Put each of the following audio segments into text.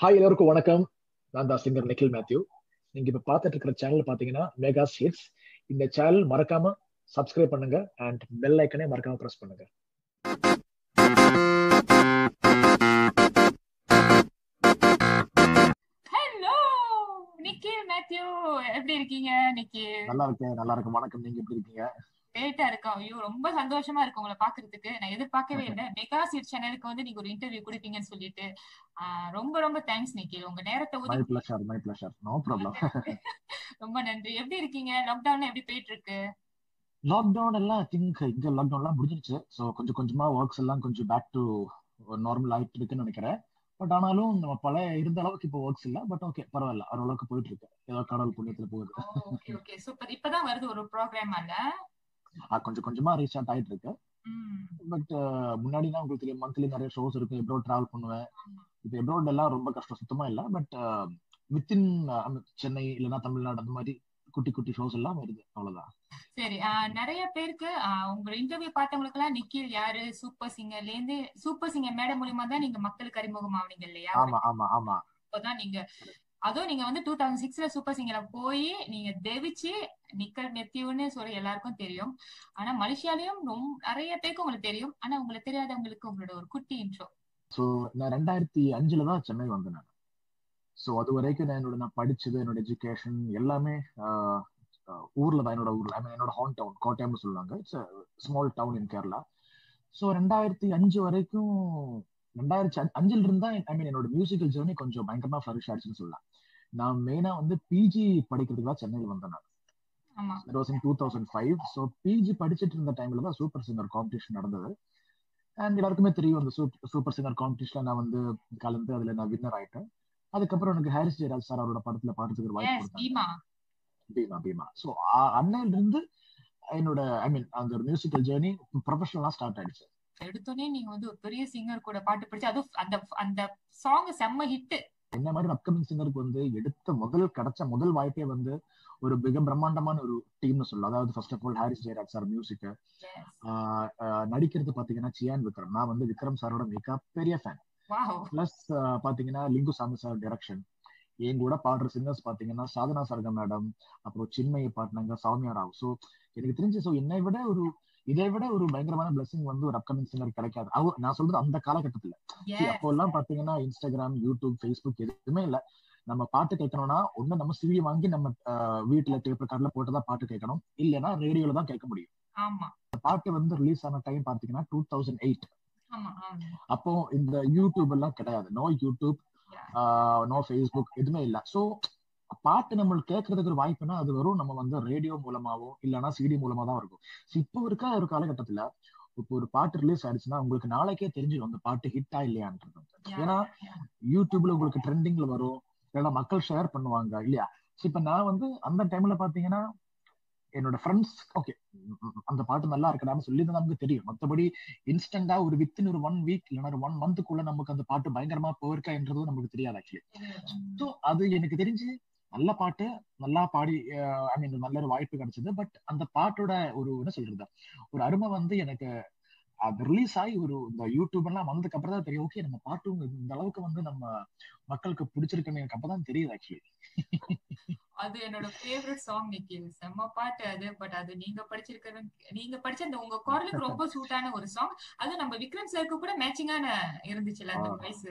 Hi எல்லாருக்கும் வணக்கம் நான் தான் சிங்கர் நிக்கில் மேத்யூ நீங்க இப்ப பார்த்துட்டு இருக்கிற சேனல் பாத்தீங்கன்னா மெகா ஹிட்ஸ் இந்த சேனல் மறக்காம சப்ஸ்கிரைப் பண்ணுங்க அண்ட் பெல் ஐக்கனே மறக்காம பிரஸ் பண்ணுங்க ஹலோ நிக்கில் மேத்யூ எப்படி இருக்கீங்க நிக்கில் நல்லா இருக்கேன் நல்லா இருக்கு வணக்கம் நீங்க எப்படி இருக்கீங்க கிரேட்டா இருக்கோம் ஐயோ ரொம்ப சந்தோஷமா இருக்கு உங்களை பாக்குறதுக்கு நான் எதிர்பார்க்கவே இல்லை மெகா சீட் சேனலுக்கு வந்து நீங்க ஒரு இன்டர்வியூ கொடுப்பீங்கன்னு சொல்லிட்டு ஆஹ் ரொம்ப ரொம்ப தேங்க்ஸ் நிக்கில் உங்க நேரத்தை மை ஒதுக்கி pleasure my pleasure no problem ரொம்ப நன்றி எப்படி இருக்கீங்க லாக்டவுன் எப்படி போயிட்டு இருக்கு லாக்டவுன் எல்லாம் திங்க் இங்க லாக்டவுன் எல்லாம் முடிஞ்சிருச்சு ஸோ கொஞ்சம் கொஞ்சமா ஒர்க்ஸ் எல்லாம் கொஞ்சம் பேக் டு நார்மல் ஆயிட்டு இருக்குன்னு நினைக்கிறேன் பட் ஆனாலும் நம்ம பழைய இருந்த அளவுக்கு இப்போ ஒர்க்ஸ் இல்ல பட் ஓகே பரவாயில்ல ஓரளவுக்கு போயிட்டு இருக்கு ஏதோ கடவுள் புண்ணியத்துல போகுது ஓகே ஓகே சூப்பர் இப்பதான் வருது ஒரு ப்ரோக்ராம் அல்ல ஆ, கொஞ்சம் கொஞ்சமா ரீஸ்டார்ட் ஆயிட்டு இருக்கு ம், பட் முன்னாடினா உங்களுக்கு தெரியும் மந்த்லி நிறைய ஷோஸ் இருக்கு எப்ரோட் டிராவல் பண்ணுவேன் இப்போ எப்ரோட் எல்லாம் ரொம்ப கஷ்டம் சுத்தமா இல்ல பட் வித்தின் சென்னை இல்லைன்னா தமிழ்நாடு அந்த மாதிரி குட்டி குட்டி ஷோஸ் எல்லாம் வருது அவ்வளவுதான் சரி ஆஹ் நிறைய பேருக்கு ஆஹ் உங்க இன்டர்வியூ பார்த்தவங்களுக்கு எல்லாம் நிக்கில் யாரு சூப்பர் சிங்கர்ல இருந்து சூப்பர் சிங்கர் மேடம் மூலியமா தான் நீங்க மக்களுக்கு அறிமுகம் ஆவீங்க இல்லையா ஆமா ஆமா ஆமா அப்பதான் நீங்க அதுவும் நீங்க வந்து டூ தௌசண்ட் சிக்ஸ்ல சூப்பர் சிங்கர்ல போய் நீங்க தெவிச்சு நிக்கல் மெத்தியூன்னு சொல்லி எல்லாருக்கும் தெரியும் ஆனா மலேசியாலயும் ரொம்ப நிறைய பேருக்கு உங்களுக்கு தெரியும் ஆனா உங்களுக்கு தெரியாதவங்களுக்கு உங்களோட ஒரு குட்டி இன்ட்ரோ ஸோ நான் ரெண்டாயிரத்தி அஞ்சுல தான் சென்னை வந்தேன் நான் ஸோ அது வரைக்கும் நான் என்னோட நான் படிச்சது என்னோட எஜுகேஷன் எல்லாமே ஆஹ், ஆஹ், ஊர்ல தான் என்னோட ஊர்ல ஐ மீன் என்னோட ஹோம் டவுன் கோட்டயம்னு சொல்லுவாங்க it's small town in Kerala so ரெண்டாயிரத்தி அஞ்சு வரைக்கும் ரெண்டாயிரத்தி அஞ்சு- அஞ்சுல இருந்தா ஐ மீன் என்னோட மியூசிக்கல் ஜேர்னி கொஞ்சம் பயங்கரமா ஃபிளரிஷ் ஆயிடுச்சுன்னு சொல்லலாம் நான் மெயினா வந்து பிஜி படிக்கிறதுக்கு தான் சென்னையில் வந்தேன் நான் ஆமா it was in two thousand five so PG படிச்சுட்டு இருந்த டைம்ல தான் சூப்பர் சிங்கர் காம்படிஷன் நடந்தது அண்ட் எல்லாருக்குமே தெரியும் அந்த சூப்பர் சிங்கர் காம்படிஷன்ல நான் வந்து கலந்து அதுல நான் வின்னர் ஆயிட்டேன் அதுக்கப்புறம் எனக்கு ஹாரிஸ் ஜெயராஜ் சார் அவரோட படத்துல பாடுறதுக்கு ஒரு வாய்ப்பு எஸ் கொடுத்தாங்க பீமா பீமா பீமா ஸோ அன்னையில இருந்து என்னோட ஐ மீன் அந்த ஒரு மியூசிக்கல் ஜேர்னி ப்ரொஃபஷனலா ஸ்டார்ட் ஆயிடுச்சு எடுத்தோடனே நீங்க வந்து ஒரு பெரிய சிங்கர் கூட பாட்டு படிச்சு அதுவும் அந்த அந்த சாங் செம்ம ஹிட் என்ன மாதிரி அப்கமிங் சிங்கருக்கு வந்து எடுத்த முதல் கிடைச்ச முதல் வாய்ப்பே வந்து ஒரு மிக பிரம்மாண்டமான ஒரு டீம்னு சொல்லலாம் அதாவது first of all Harris Jayaraj sir music நடிக்கிறது பாத்தீங்கன்னா சியான் விக்ரம் நான் வந்து விக்ரம் சாரோட மிகப்பெரிய ஃபேன் வாவ் பிளஸ் பாத்தீங்கன்னா லிங்கு சாமி சார் டைரக்ஷன் என் கூட பாடுற சிங்கர்ஸ் பாத்தீங்கன்னா சாதனா சர்கம் மேடம் அப்புறம் சின்மயை பாட்டினாங்க சௌமியா ராவ் ஸோ எனக்கு தெரிஞ்சு ஸோ என்னை விட ஒரு இதை விட ஒரு பயங்கரமான பிளஸிங் வந்து ஒரு அப்கமிங் சிங்கர் கிடைக்காது அவ நான் சொல்றது அந்த காலகட்டத்துல See, அப்போ எல்லாம் பாத்தீங்கன்னா இன்ஸ்டாகிராம் யூடியூப் ஃபேஸ்புக் எதுவுமே இல்ல நம்ம பாட்டு கேட்கணும்னா ஒண்ணு நம்ம சிவி வாங்கி நம்ம அஹ், வீட்டுல டேப் ரெக்கார்ட்ல போட்டுதான் பாட்டு கேட்கணும் இல்லைன்னா ரேடியோல தான் கேட்க முடியும் ஆமா பாட்டு வந்து ரிலீஸ் ஆன டைம் பாத்தீங்கன்னா டூ தௌசண்ட் எயிட் ஆமா ஆமா அப்போ இந்த யூடியூப் எல்லாம் கிடையாது நோ யூடியூப் நோ ஃபேஸ்புக் எதுவுமே இல்ல சோ பாட்டு நம்மளுக்கு கேட்கறதுக்கு ஒரு வாய்ப்புனா அது வரும் நம்ம வந்து ரேடியோ மூலமாவோ இல்லைன்னா சிடி மூலமா தான் இருக்கும் So, இப்போ இருக்க ஒரு காலகட்டத்துல இப்போ ஒரு பாட்டு ரிலீஸ் ஆயிடுச்சுன்னா உங்களுக்கு நாளைக்கே தெரிஞ்சிடும் அந்த பாட்டு ஹிட்டா இல்லையான்றது Yeah, ஏன்னா yeah. யூடியூப்ல உங்களுக்கு ட்ரெண்டிங்ல வரும் இல்லைன்னா மக்கள் ஷேர் பண்ணுவாங்க இல்லையா So, இப்ப நான் வந்து அந்த டைம்ல பாத்தீங்கன்னா என்னோட ஃப்ரெண்ட்ஸ் ஓகே அந்த பாட்டு நல்லா இருக்கடான்னு சொல்லி தான் நமக்கு தெரியும் மத்தபடி இன்ஸ்டன்டா ஒரு வித்தின் ஒரு ஒன் வீக் இல்லைன்னா ஒரு ஒன் மந்த்துக்குள்ள நமக்கு அந்த பாட்டு பயங்கரமா போயிருக்கான்றது நமக்கு தெரியாது ஆக்சுவலி ஸோ அது எனக்கு தெரிஞ்சு நல்ல பாட்டு நல்லா பாடி ஐ மீன் நல்ல ஒரு வாய்ப்பு கிடைச்சது பட் அந்த பாட்டோட ஒரு என்ன சொல்றது ஒரு அருமை வந்து எனக்கு அது ரிலீஸ் ஆகி ஒரு இந்த யூடியூப் எல்லாம் வந்ததுக்கு அப்புறம் தான் தெரியும் ஓகே நம்ம பாட்டு இந்த அளவுக்கு வந்து நம்ம மக்களுக்கு பிடிச்சிருக்குன்னு எனக்கு அப்பதான் தெரியுது ஆக்சுவலி அது என்னோட ஃபேவரட் சாங் நிக்கில் செம்ம பாட்டு அது பட் அது நீங்க படிச்சிருக்கிற நீங்க படிச்ச அந்த உங்க குரலுக்கு ரொம்ப சூட்டான ஒரு சாங் அது நம்ம விக்ரம் சாருக்கு கூட மேட்சிங்கான இருந்துச்சுல அந்த ஆ. வாய்ஸ்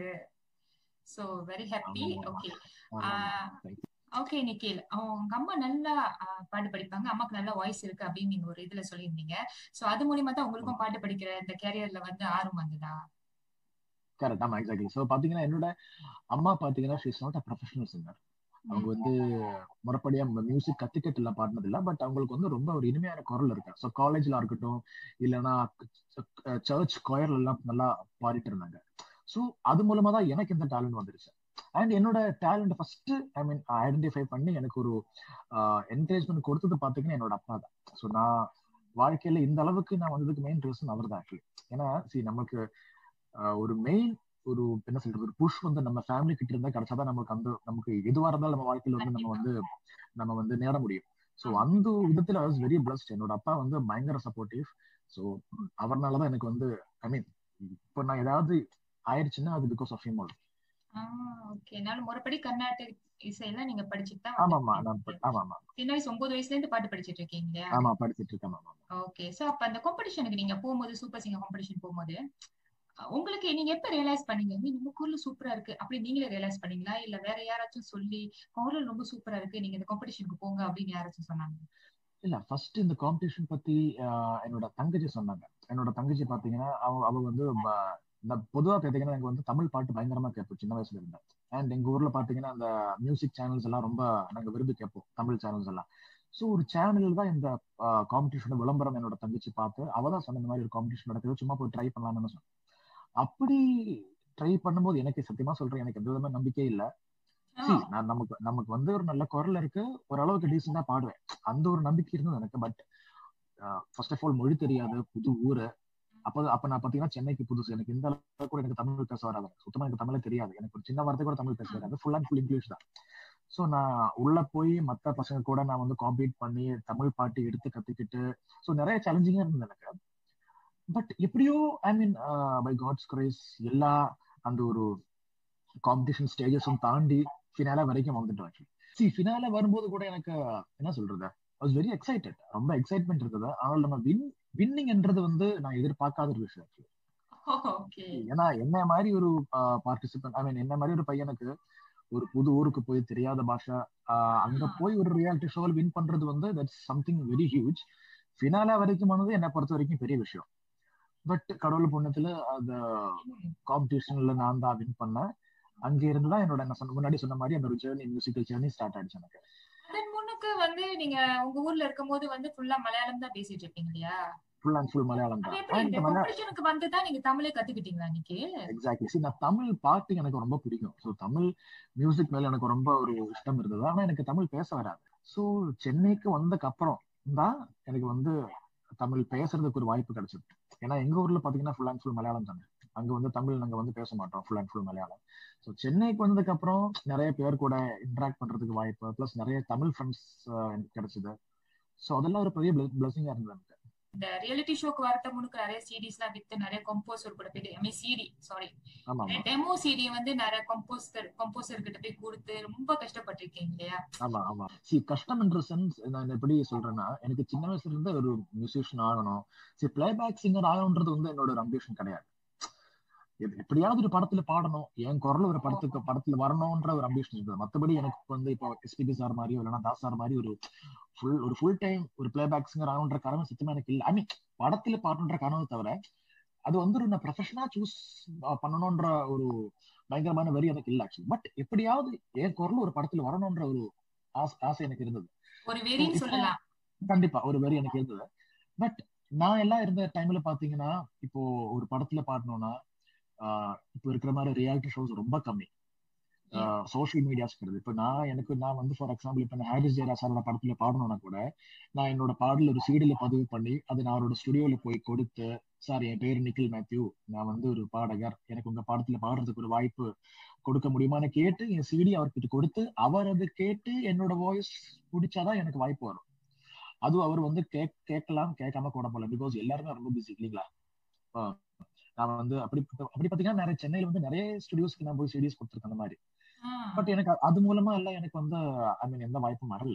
சோ வெரி ஹாப்பி ஆமா, ஆமா. ஓகே ஆமா, ஆமா. ஆஹ் Thank you. ஓகே நிக்கில் உங்க அம்மா நல்லா ஆஹ், பாட்டு படிப்பாங்க அம்மாக்கு நல்ல வாய்ஸ் இருக்கு அப்படின்னு நீங்க ஒரு இதுல சொல்லியிருந்தீங்க சோ அது மூலியமா தான் உங்களுக்கும் பாட்டு படிக்கிற இந்த கேரியர்ல வந்து ஆர்வம் வந்ததா கரெக்ட் ஆமா எக்ஸாக்ட்லி ஸோ பாத்தீங்கன்னா என்னோட அம்மா பாத்தீங்கன்னா she's not a professional singer அவங்க வந்து முறைப்படியா மியூசிக் கத்துக்கிட்டு எல்லாம் பாடினது இல்ல பட் அவங்களுக்கு வந்து ரொம்ப ஒரு இனிமையான குரல் இருக்கு ஸோ காலேஜ்ல இருக்கட்டும் இல்லைன்னா சர்ச் கொயர்ல எல்லாம் நல்லா பாடிட்டு இருந்தாங்க ஸோ அது மூலமா தான் எனக்கு இந்த டேலண்ட் வந்துருச்சு அண்ட் என்னோட talent first I mean identify பண்ணி எனக்கு ஒரு என்கரேஜ்மெண்ட் கொடுத்தது பாத்தீங்கன்னா என்னோட அப்பா தான் ஸோ நான் வாழ்க்கையில இந்த அளவுக்கு நான் வந்ததுக்கு மெயின் ரீசன் அவர் தான் ஆக்சுவலி ஏன்னா சி நமக்கு ஆஹ் ஒரு மெயின் ஒரு என்ன சொல்றது ஒரு புஷ் வந்து நம்ம ஃபேமிலி கிட்ட இருந்தா கிடைச்சாதான் நமக்கு அந்த நமக்கு எதுவா இருந்தாலும் நம்ம வாழ்க்கையில வந்து நம்ம வந்து நம்ம வந்து நேர முடியும் சோ அந்த விதத்துல ஐ வாஸ் வெரி பிளஸ்ட் என்னோட அப்பா வந்து பயங்கர சப்போர்ட்டிவ் சோ அவர்னாலதான் எனக்கு வந்து ஐ மீன் இப்போ நான் ஏதாவது ஆயிடுச்சுன்னா அது பிகாஸ் ஆஃப் ஹிம் ஓகே என்னால முறைப்படி கர்நாடக இசையெல்லாம் நீங்க படிச்சுட்டு தான் ஆமாமா நான் வந்திருக்கீங்க. ப- ஆமா ஆமா சின்ன வயசு ஒன்பது வயசுல இருந்து பாட்டு படிச்சிட்டு இருக்கீங்க இல்லையா ஆமா படிச்சிட்டு இருக்கேன் ஆமா ஓகே சோ அப்ப அந்த காம்படிஷனுக்கு நீங்க போகும்போது சூப்பர் சிங்கர் காம்படிஷன் போகும்போது அஹ் உங்களுக்கு நீங்க எப்ப ரியலைஸ் பண்ணீங்க "ஏய், நம்ம குரல் சூப்பரா இருக்கு அப்படி நீங்களே ரியலைஸ் பண்ணீங்களா இல்ல வேற யாராச்சும் சொல்லி குரல் ரொம்ப சூப்பரா இருக்கு நீங்க இந்த காம்படிஷனுக்கு போங்க அப்படின்னு யாராச்சும் சொன்னாங்க இல்ல ஃபர்ஸ்ட் இந்த காம்படிஷன் பத்தி ஆஹ், என்னோட தங்கச்சி சொன்னாங்க என்னோட தங்கச்சி பாத்தீங்கன்னா அவ அவ வந்து ப- இந்த பொதுவா பாத்தீங்கன்னா எனக்கு வந்து தமிழ் பாட்டு பயங்கரமா கேட்போம் சின்ன வயசுல இருந்தேன் அண்ட் எங்க ஊர்ல பாத்தீங்கன்னா அந்த மியூசிக் சேனல்ஸ் எல்லாம் ரொம்ப நாங்க விரும்பி கேட்போம் தமிழ் சேனல்ஸ் எல்லாம் ஸோ ஒரு சேனல் தான் இந்த காம்படிஷன் விளம்பரம் என்னோட தங்கச்சி பார்த்து அவ தான் சொன்ன இந்த மாதிரி ஒரு காம்படிஷன் நடக்குது சும்மா போய் ட்ரை பண்ணலாம்னு சொன்னேன் அப்படி ட்ரை பண்ணும்போது எனக்கு சத்தியமா சொல்றேன் எனக்கு எந்த விதமான நம்பிக்கை இல்ல See, நான் நமக்கு நமக்கு வந்து ஒரு நல்ல குரல் இருக்கு ஓரளவுக்கு டீசெண்டா பாடுவேன் அந்த ஒரு நம்பிக்கை இருந்தது எனக்கு பட் ஃபர்ஸ்ட் ஆஃப் ஆல் மொழி தெரியாது புது ஊரு அப்ப அப்ப நான் பாத்தீங்கன்னா சென்னைக்கு புதுசு எனக்கு இந்த அளவுக்கு கூட எனக்கு தமிழ் பேச வராது சுத்தமா எனக்கு தமிழே தெரியாது எனக்கு ஒரு சின்ன வார்த்தை கூட தமிழ் பேச வராது ஃபுல் அண்ட் ஃபுல் இங்கிலீஷ் தான் ஸோ நான் உள்ள போய் மத்த பசங்க கூட நான் வந்து காம்பீட் பண்ணி தமிழ் பாட்டு எடுத்து கத்துக்கிட்டு ஸோ நிறைய சேலஞ்சிங்கா இருந்தது எனக்கு பட் எப்படியோ I mean by God's grace எல்லா அந்த ஒரு காம்படிஷன் ஸ்டேஜஸும் தாண்டி ஃபினாலே வரைக்கும் வந்துட்டோம் ஆக்சுவலி சி ஃபினாலே வரும்போது கூட எனக்கு என்ன சொல்றது வாஸ் வெரி எக்ஸைட்டட் ரொம்ப எக்ஸைட்மெண்ட் இருக்குது ஆனால் நம்ம வின் வின்னிங்ன்றது வந்து நான் எதிர்பார்க்காத ஒரு விஷயம் ஆக்சுவலி ஓகே ஏன்னா என்ன மாதிரி ஒரு பார்ட்டிசிபென்ட் ஐ மீன் என்ன மாதிரி ஒரு பையனுக்கு ஒரு புது ஊருக்கு போய் தெரியாத பாஷை ஆஹ் அங்க போய் ஒரு ரியாலிட்டி ஷோவில் வின் பண்றது வந்து that's something very huge finale வரைக்கும் வந்தது என்னை பொறுத்த வரைக்கும் பெரிய விஷயம் பட் கடவுள் புண்ணியத்துல அந்த காம்படிஷன்ல நான் தான் வின் பண்ணேன் அங்க இருந்து தான் என்னோட நான் சொன்ன முன்னாடி சொன்ன மாதிரி அந்த ஒரு ஜேர்னி மியூசிக்கல் ஜேர்னி ஸ்டார்ட் ஆயிடுச்சு எனக்கு அதன் முன்னுக்கு வந்து நீங்க உங்க ஊர்ல இருக்கும்போது வந்து ஃபுல்லா மலையாளம் தான் பேசிட்டு இருப்பீங்க இல்லையா ஃபுல் அண்ட் ஃபுல் மலையாளம் அது தான் எப்படி இந்த எனக்கு மலையாளம் காம்படிஷனுக்கு வந்து தான் நீங்க தமிழே கத்துக்கிட்டீங்களா இன்னைக்கு எக்ஸாக்ட்லி சரி நான் தமிழ் பாட்டு எனக்கு ரொம்ப பிடிக்கும் ஸோ தமிழ் மியூசிக் மேல எனக்கு ரொம்ப ஒரு இஷ்டம் இருந்தது ஆனா எனக்கு தமிழ் பேச வராது ஸோ சென்னைக்கு வந்ததுக்கு அப்புறம் தான் எனக்கு வந்து தமிழ் பேசுறதுக்கு ஒரு வாய்ப்பு கிடைச்சது ஏன்னா எங்க ஊர்ல பாத்தீங்கன்னா ஃபுல் அண்ட் ஃபுல் மலையாளம் தானே அங்க வந்து தமிழ் நாங்க வந்து பேச மாட்டோம் full and full Malayalam so சென்னைக்கு வந்ததுக்கு அப்புறம் நிறைய பேர் கூட இன்டராக்ட் பண்றதுக்கு வாய்ப்பு ப்ளஸ் நிறைய தமிழ் ஃப்ரெண்ட்ஸ் எனக்கு கிடைச்சது ஸோ அதெல்லாம் ஒரு பெரிய பிளஸிங்கா இருந்தது எனக்கு இந்த ரியாலிட்டி ஷோக்கு வரத முன்னுக்கு நிறைய சீடிஸ் எல்லாம் வித்து நிறைய கம்போசர் கூட போய் ஐ மீன் சிடி சாரி ஆமா ஆமா டெமோ சிடி வந்து நிறைய கம்போசர் கம்போசர் கிட்ட போய் கொடுத்து ரொம்ப கஷ்டப்பட்டிருக்கீங்க இல்லையா ஆமா ஆமா சி கஷ்டம் என்ற சென்ஸ் நான் எப்படி சொல்றேன்னா எனக்கு சின்ன வயசுல இருந்து ஒரு மியூசிஷியன் ஆகணும் சி பிளேபேக் சிங்கர் ஆகணுன்றது வந்து என்னோட ஒரு அம்பிஷன் கிடையாது எப்- எப்படியாவது ஒரு படத்துல பாடணும் என் குரல் ஒரு படத்துக்கு படத்துல வரணும்ன்ற ஒரு அம்பிஷன் இருந்தது மத்தபடி எனக்கு வந்து இப்போ எஸ்பிபி சார் மாதிரியோ இல்லைன்னா தாஸ் சார் மாதிரி ஒரு ஃபுல் ஒரு ஃபுல் டைம் ஒரு பிளேபேக் சிங்கர் ஆகணுன்ற கனவு சத்தியமா எனக்கு இல்லை ஐ மீன் படத்துல பாடணுன்ற கனவு தவிர அது வந்து ஒரு நான் ப்ரொஃபஷனா சூஸ் பண்ணணும்ன்ற ஒரு பயங்கரமான வெறி எனக்கு இல்லை ஆக்சுவலி பட் எப்படியாவது என் குரல் ஒரு படத்துல வரணும்ன்ற ஒரு ஆசை ஆசை எனக்கு இருந்தது ஒரு வெறின்னு இப்போ சொல்லலாம் கண்டிப்பா ஒரு வெறி எனக்கு இருந்தது பட் நான் எல்லாம் இருந்த டைம்ல பாத்தீங்கன்னா இப்போ ஒரு படத்துல பாடணும்னா ஆஹ் இப்போ இருக்கிற மாதிரி ரியாலிட்டி ஷோஸ் ரொம்ப கம்மி சோஷியல் மீடியாஸ் கிடையாது இப்போ நான் எனக்கு நான் வந்து ஃபார் எக்ஸாம்பிள் இப்போ நான் ஹாரிஸ் ஜெயரா சாரோட படத்துல பாடணும்னா கூட நான் என்னோட பாடல ஒரு சீடில பதிவு பண்ணி அதை நான் அவரோட ஸ்டுடியோல போய் கொடுத்து சார் என் பேர் நிக்கில் மேத்யூ நான் வந்து ஒரு பாடகர் எனக்கு உங்க படத்துல பாடுறதுக்கு ஒரு வாய்ப்பு கொடுக்க முடியுமான்னு கேட்டு என் சிடி அவர்கிட்ட கொடுத்து அவர் அதை கேட்டு என்னோட வாய்ஸ் பிடிச்சாதான் எனக்கு வாய்ப்பு வரும் அதுவும் அவர் வந்து கேக் கேட்கலாம் கேட்காம கூட போல பிகாஸ் எல்லாருமே ரொம்ப பிஸி இல்லைங்களா ஆஹ் நான் வந்து அப்படி அப்படி பாத்தீங்கன்னா நிறைய சென்னையில வந்து நிறைய ஸ்டுடியோஸ்க்கு நான் போய் சிடிஸ் கொடுத்துருக்கேன் அந்த மாதிரி பட் எனக்கு அது மூலமா எல்லாம் எனக்கு வந்து ஐ மீன் எந்த வாய்ப்பும் வரல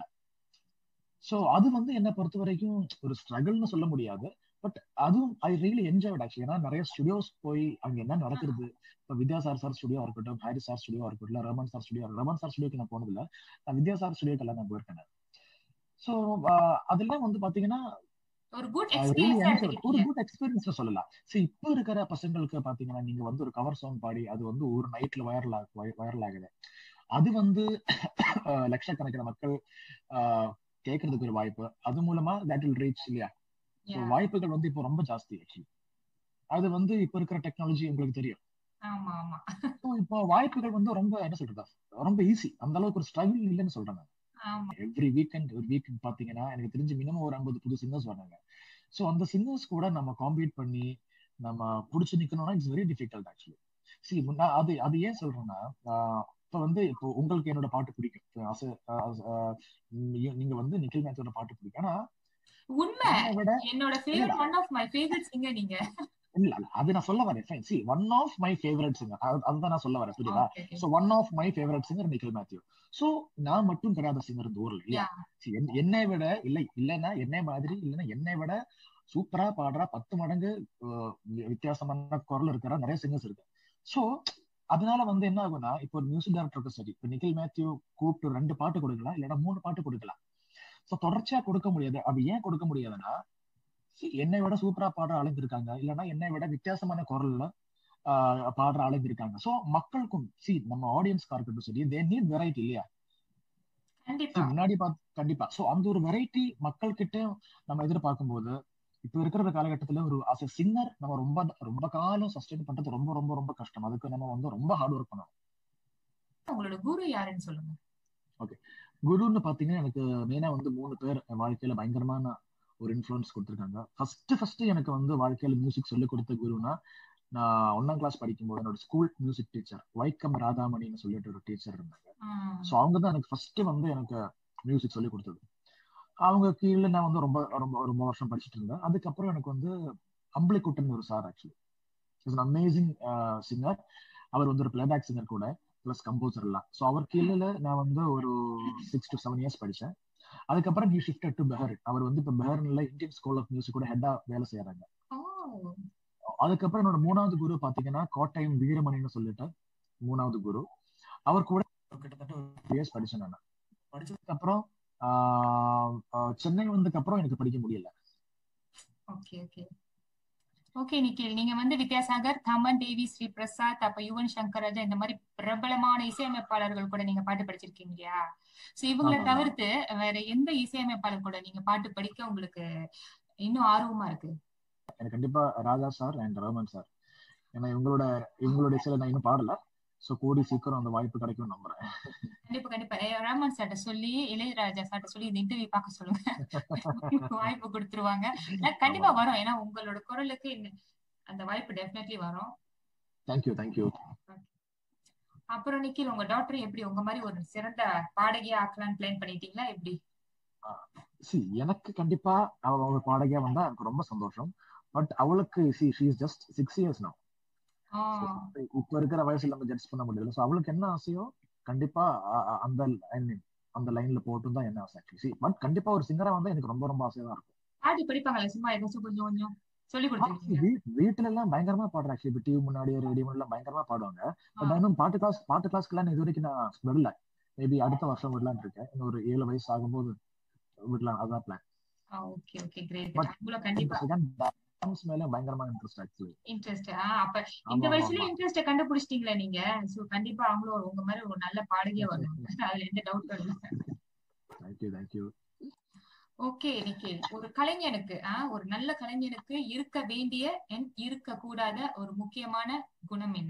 சோ அது வந்து என்ன பொறுத்த வரைக்கும் ஒரு ஸ்ட்ரகிள்னு சொல்ல முடியாது பட் அதுவும் ஐ ரியலி என்ஜாய்ட் ஆக்சுவலி ஏன்னா நிறைய ஸ்டுடியோஸ் போய் அங்க என்ன நடக்குது இப்போ வித்யா சார் சார் ஸ்டுடியோ இருக்கட்டும் ஹாரி சார் ஸ்டுடியோ இருக்கட்டும் இல்ல Raman sir studio Raman sir ஸ்டுடியோக்கு நான் போனதில்ல நான் வித்யா சார் ஸ்டுடியோக்கு எல்லாம் நான் போயிருக்கேன் சோ அதெல்லாம் வந்து பாத்தீங்கன்னா ஒரு குட் I really எக்ஸ்பீரியன்ஸா enjoyed. ஒரு எடுத்துக்கிட்டீங்க குட் எக்ஸ்பீரியன்ஸ் சொல்லலாம் சரி இப்போ இருக்கிற பசங்களுக்கு பாத்தீங்கன்னா நீங்க வந்து ஒரு கவர் சாங் பாடி அது வந்து ஒரு நைட்ல வைரல் வைரல் ஆகுது அது வந்து அஹ், லட்சக்கணக்கான மக்கள் ஆஹ், கேட்கறதுக்கு ஒரு வாய்ப்பு அது மூலமா தட் வில் ரீச் இல்லையா ஸோ Yeah. வாய்ப்புகள் வந்து இப்போ ரொம்ப ஜாஸ்தி ஆக்சுவலி அது வந்து இப்போ இருக்கிற டெக்னாலஜி உங்களுக்கு தெரியும் ஆமா ஆமா ஸோ இப்போ வாய்ப்புகள் வந்து ரொம்ப என்ன சொல்றதா ரொம்ப ஈஸி அந்த அளவுக்கு ஒரு ஸ்ட்ரகிள் இல்லைன்னு சொல்றேன் நான் ஆமா எவ்ரி வீக்கெண்ட் ஒரு வீக்கெண்ட் பாத்தீங்கன்னா எனக்கு தெரிஞ்சு மினிமம் ஒரு ஐம்பது புது சிங்கர்ஸ் வராங்க ஸோ அந்த சிங்கர்ஸ் கூட நம்ம காம்பீட் பண்ணி நம்ம புடிச்சு நிக்கணும்னா it's very difficult actually see நான் அது அது ஏன் சொல்றேன்னா ஆஹ் இப்ப வந்து இப்போ உங்களுக்கு என்னோட பாட்டு பிடிக்கும் இப்ப as a- as a- நீ- நீங்க வந்து நிக்கில் மேத்தோட பாட்டு பிடிக்கும் ஆனா உண்மை என்னை விட என்னோட favourite one of my favourite singer நீங்க இல்ல இல்ல அது நான் சொல்ல வரேன் fine see one of my favourite singer அதுதான் நான் சொல்ல வரேன் புரியுதா okay okay so one of my favourite singer Nikhil Mathew so நான் மட்டும் கிடையாத சிங்கர் இந்த ஊர்ல இல்லையா யா See, என்- என்னை விட இல்லை இல்லைன்னா என்னை மாதிரி இல்லைன்னா என்னை விட சூப்பரா பாடுற பத்து மடங்கு அஹ், வி- வித்தியாசமான குரல் இருக்கிற நிறைய சிங்கர்ஸ் இருக்கு சோ அதனால வந்து என்ன ஆகும்னா இப்போ ஒரு மியூசிக் டைரக்டருக்கு சரி இப்போ நிக்கில் மேத்யூ கூப்பிட்டு ரெண்டு பாட்டு கொடுக்கலாம் இல்லைன்னா மூணு பாட்டு கொடுக்கலாம் சோ தொடர்ச்சியா கொடுக்க முடியாது அது ஏன் கொடுக்க முடியாதுன்னா see, என்னை விட சூப்பரா பாடுற ஆளுங்க இருக்காங்க இல்லைன்னா என்னை விட வித்தியாசமான குரல்ல ஆஹ், பாடுற ஆளுங்க இருக்காங்க சோ மக்களுக்கும் சி நம்ம ஆடியன்ஸ்க்கா இருக்கட்டும் சரி தே நீட் வெரைட்டி இல்லையா கண்டிப்பா See, முன்னாடி பார்த்து கண்டிப்பா சோ அந்த ஒரு வெரைட்டி மக்கள் கிட்ட நம்ம எதிர்பார்க்கும் போது இப்ப இருக்கிற காலகட்டத்துல ஒரு அஸ் சிங்கர் நம்ம ரொம்ப ரொம்ப காலம் சஸ்டெயின் பண்றது ரொம்ப ரொம்ப ரொம்ப கஷ்டம் அதுக்கு நம்ம வந்து ரொம்ப ஹார்ட் ஒர்க் பண்ணணும் உங்களோட குரு யாருன்னு சொல்லுங்க குருன்னு பாத்தீங்கன்னா எனக்கு மெயினா வந்து மூணு பேர் என் வாழ்க்கையில பயங்கரமான ஒரு இன்ஃபுளுன்ஸ் கொடுத்துருக்காங்க ஃபர்ஸ்ட் ஃபர்ஸ்ட் எனக்கு வந்து வாழ்க்கையில மியூசிக் சொல்லி கொடுத்த குருனா நான் ஒன்னாம் கிளாஸ் படிக்கும்போது என்னோட ஸ்கூல் மியூசிக் டீச்சர் வைக்கம் ராதாமணின்னு சொல்லிட்டு ஒரு டீச்சர் இருந்தாங்க ம், ஸோ அவங்க தான் எனக்கு ஃபர்ஸ்ட் வந்து எனக்கு மியூசிக் சொல்லி கொடுத்தது அவங்க கீழே நான் வந்து ரொம்ப ரொம்ப ரொம்ப வருஷம் படிச்சுட்டு இருந்தேன் அதுக்கப்புறம் எனக்கு வந்து அம்பளிக்குட்டன் ஒரு sir actually is amazing singer அவர் வந்து ஒரு பிளேபேக் சிங்கர் கூட ப்ளஸ் கம்போசர் எல்லாம் ஸோ அவர் கீழே நான் வந்து ஒரு சிக்ஸ் டு செவன் இயர்ஸ் படித்தேன் அதுக்கப்புறம் ஹி ஷிஃப்டட் டு பெஹர் அவர் வந்து இப்போ பெஹர்ல இந்தியன் ஸ்கூல் ஆஃப் மியூசிக் கூட ஹெட்டா வேலை செய்யறாங்க ஓ அதுக்கப்புறம் என்னோட மூணாவது குரு பாத்தீங்கன்னா கோட்டயம் வீரமணின்னு சொல்லிட்டு மூணாவது குரு அவர் கூட கிட்டத்தட்ட ஒரு இயர்ஸ் படிச்சேன் நான் படிச்சதுக்கு அப்புறம் ஆஹ் ஆஹ் சென்னை வந்ததுக்கு அப்புறம் எனக்கு படிக்க முடியல ஓகே ஓகே ஓகே நிக்கில் நீங்க வந்து வித்யாசாகர் தமன் தேவி ஸ்ரீ பிரசாத் அப்ப யுவன் சங்கர் ராஜா இந்த மாதிரி பிரபலமான இசையமைப்பாளர்கள் கூட நீங்க பாட்டு படிச்சிருக்கீங்க இல்லையா சோ இவங்களை ஆமா. தவிர்த்து வேற எந்த இசையமைப்பாளர் கூட நீங்க பாட்டு படிக்க உங்களுக்கு இன்னும் ஆர்வமா இருக்கு எனக்கு கண்டிப்பா Raja sir and Rahman sir ஏன்னா இவங்களோட இவங்களோட இசையில நான் இன்னும் பாடல சோ கூடி சீக்கிரம் அந்த வாய்ப்பு கிடைக்கும் நம்புறேன் கண்டிப்பா கண்டிப்பா ஏ, ரஹ்மான் சார்ட்ட சொல்லி இளையராஜா சார்ட்ட சொல்லி இந்த இன்டர்வியூ பார்க்க சொல்லுங்க வாய்ப்பு கொடுத்துருவாங்க ஆனா கண்டிப்பா வரும் ஏன்னா உங்களோட குரலுக்கு இந்த- அந்த வாய்ப்பு டெஃபினெட்லி வரும் தேங்க்யூ தேங்க்யூ அப்புறம் நிக்கில் உங்க டாக்டர் எப்படி உங்க மாதிரி ஒரு சிறந்த பாடகியா ஆக்கலாம்னு பிளான் பண்ணிட்டீங்களா எப்படி சி எனக்கு கண்டிப்பா அவ ஒரு பாடகியா வந்தா எனக்கு ரொம்ப சந்தோஷம் பட் அவளுக்கு see she is just six years now ah, So, இப்ப இருக்கிற வயசுல நம்ம ஜட்ஜ் பண்ண முடியல சோ அவளுக்கு என்ன ஆசையோ கண்டிப்பா அ- அ- அந்த I mean, அந்த லைன்ல போட்டும் தான் என்ன ஆசை ஆக்சுவலி பட் கண்டிப்பா ஒரு சிங்கரா வந்தா எனக்கு ரொம்ப ரொம்ப ஆசையா தான் இருக்கும் பாட்டு படிப்பாங்களே சும்மா ஏதாச்சும் கொஞ்சம் கொஞ்சம் சொல்லி ஆ, கொடுத்துருக்கீங்க வீ- வீட்டுல எல்லாம் பயங்கரமா பாடுற ஆக்சுவலி இப்ப டிவி முன்னாடி ரேடியோ எல்லாம் பயங்கரமா பாடுவாங்க பட் இன்னும் பாட்டு கிளாஸ் பாட்டு கிளாஸ்க்கு இது வரைக்கும் நான் விடல மேபி அடுத்த வருஷம் விடலாம்னு இருக்கேன் இன்னும் ஒரு ஏழு வயசு ஆகும்போது விடலாம் அதான் plan okay okay great But- அவ்வளவு கண்டிப்பா டான்ஸ் மேல பயங்கரமா இன்ட்ரெஸ்ட் ஆக்சுவலி இன்ட்ரெஸ்ட் அப்ப இந்த ஆமா, வயசுலயே ஆமா. இன்ட்ரெஸ்ட கண்டுபிடிச்சிட்டீங்களா நீங்க சோ கண்டிப்பா அவங்களும் உங்க மாதிரி ஒரு நல்ல பாடகியா வருவாங்க அதுல எந்த டவுட்டும் இல்லை தேங்க்யூ தேங்க்யூ ஓகே நிக்கில் ஒரு கலைஞனுக்கு ஆ, ஒரு நல்ல கலைஞனுக்கு இருக்க வேண்டிய and இருக்க கூடாத ஒரு முக்கியமான குணம் என்ன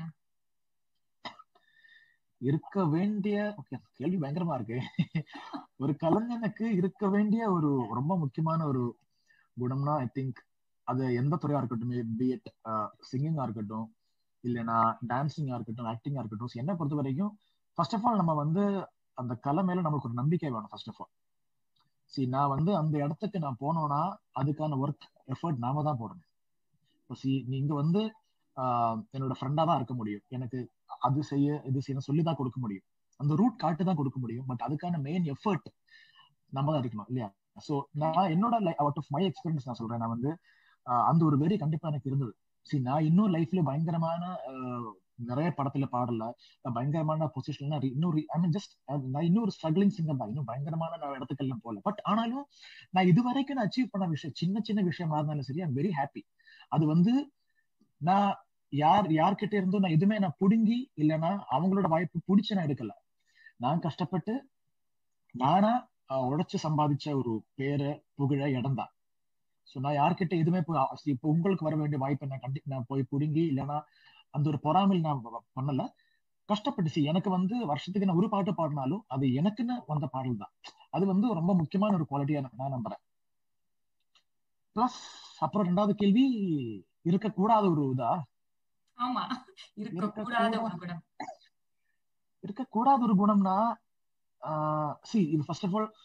இருக்க வேண்டிய ஓகே கேள்வி பயங்கரமா இருக்கு ஒரு கலைஞனுக்கு இருக்க வேண்டிய ஒரு ரொம்ப முக்கியமான ஒரு குணம்னா ஐ திங்க் அது எந்த துறையா இருக்கட்டும் பிஎட் சிங்கிங்கா இருக்கட்டும் இல்லைன்னா டான்சிங்கா இருக்கட்டும் ஆக்டிங்கா இருக்கட்டும் so என்னை பொறுத்த வரைக்கும் ஃபர்ஸ்ட் ஆஃப் ஆல் நம்ம வந்து அந்த கலை மேல நமக்கு ஒரு நம்பிக்கை வேணும் ஃபர்ஸ்ட் ஆஃப் ஆல் சி நான் வந்து அந்த இடத்துக்கு நான் போனோம்னா அதுக்கான ஒர்க் எஃபர்ட் நாம தான் போடணும் இப்போ சி நீங்க வந்து ஆஹ், என்னோட ஃப்ரெண்டா தான் இருக்க முடியும் எனக்கு அது செய்ய இது செய்ய சொல்லி தான் கொடுக்க முடியும் அந்த ரூட் காட்டு தான் கொடுக்க முடியும் பட் அதுக்கான மெயின் எஃபர்ட் நம்ம தான் இருக்கணும் இல்லையா சோ நான் என்னோட அவுட் ஆஃப் மை எக்ஸ்பீரியன்ஸ் நான் சொல்றேன் நான் வந்து ஆஹ், அந்த ஒரு வெறி கண்டிப்பா எனக்கு இருந்தது சரி நான் இன்னும் லைஃப்ல பயங்கரமான ஆஹ், நிறைய படத்துல பாடல நான் பயங்கரமான பொசிஷன்ல இன்னொரு ஐ மீன் ஜஸ்ட் நான் இன்னொரு ஸ்ட்ரகிளிங் சிங்கர் தான் இன்னும் பயங்கரமான நான் இடத்துக்கெல்லாம் போகல பட் ஆனாலும் நான் இது வரைக்கும் நான் அச்சீவ் பண்ண விஷயம் சின்ன சின்ன விஷயமா இருந்தாலும் சரி ஐம் வெரி ஹாப்பி அது வந்து நான் யார் யார்கிட்ட இருந்தும் நான் எதுவுமே நான் புடுங்கி இல்லைன்னா அவங்களோட வாய்ப்பு பிடிச்சு நான் எடுக்கல நான் கஷ்டப்பட்டு நானா அஹ், உழைச்சு சம்பாதிச்ச ஒரு பேரு புகழ இடம் தான் ஸோ நான் யார்கிட்ட எதுவுமே போய் அ- இப்போ உங்களுக்கு வர வேண்டிய வாய்ப்பை நான் கண்டி நான் போய் புடுங்கி இல்லைன்னா அந்த ஒரு பொறாமையில் நான் ப- பண்ணல கஷ்டப்பட்டு see, எனக்கு வந்து வருஷத்துக்கு நான் ஒரு பாட்டு பாடினாலும் அது எனக்குன்னு வந்த பாடல் தான் அது வந்து ரொம்ப முக்கியமான ஒரு குவாலிட்டியா நான் நம்புறேன் பிளஸ் அப்புறம் ரெண்டாவது கேள்வி இருக்கக்கூடாத ஒரு இதா ஆமா இருக்க கூடாத ஒரு குணம் இருக்கக்கூடாத ஒரு குணம்னா சி இது ஃபர்ஸ்ட் ஆஃப் ஆல்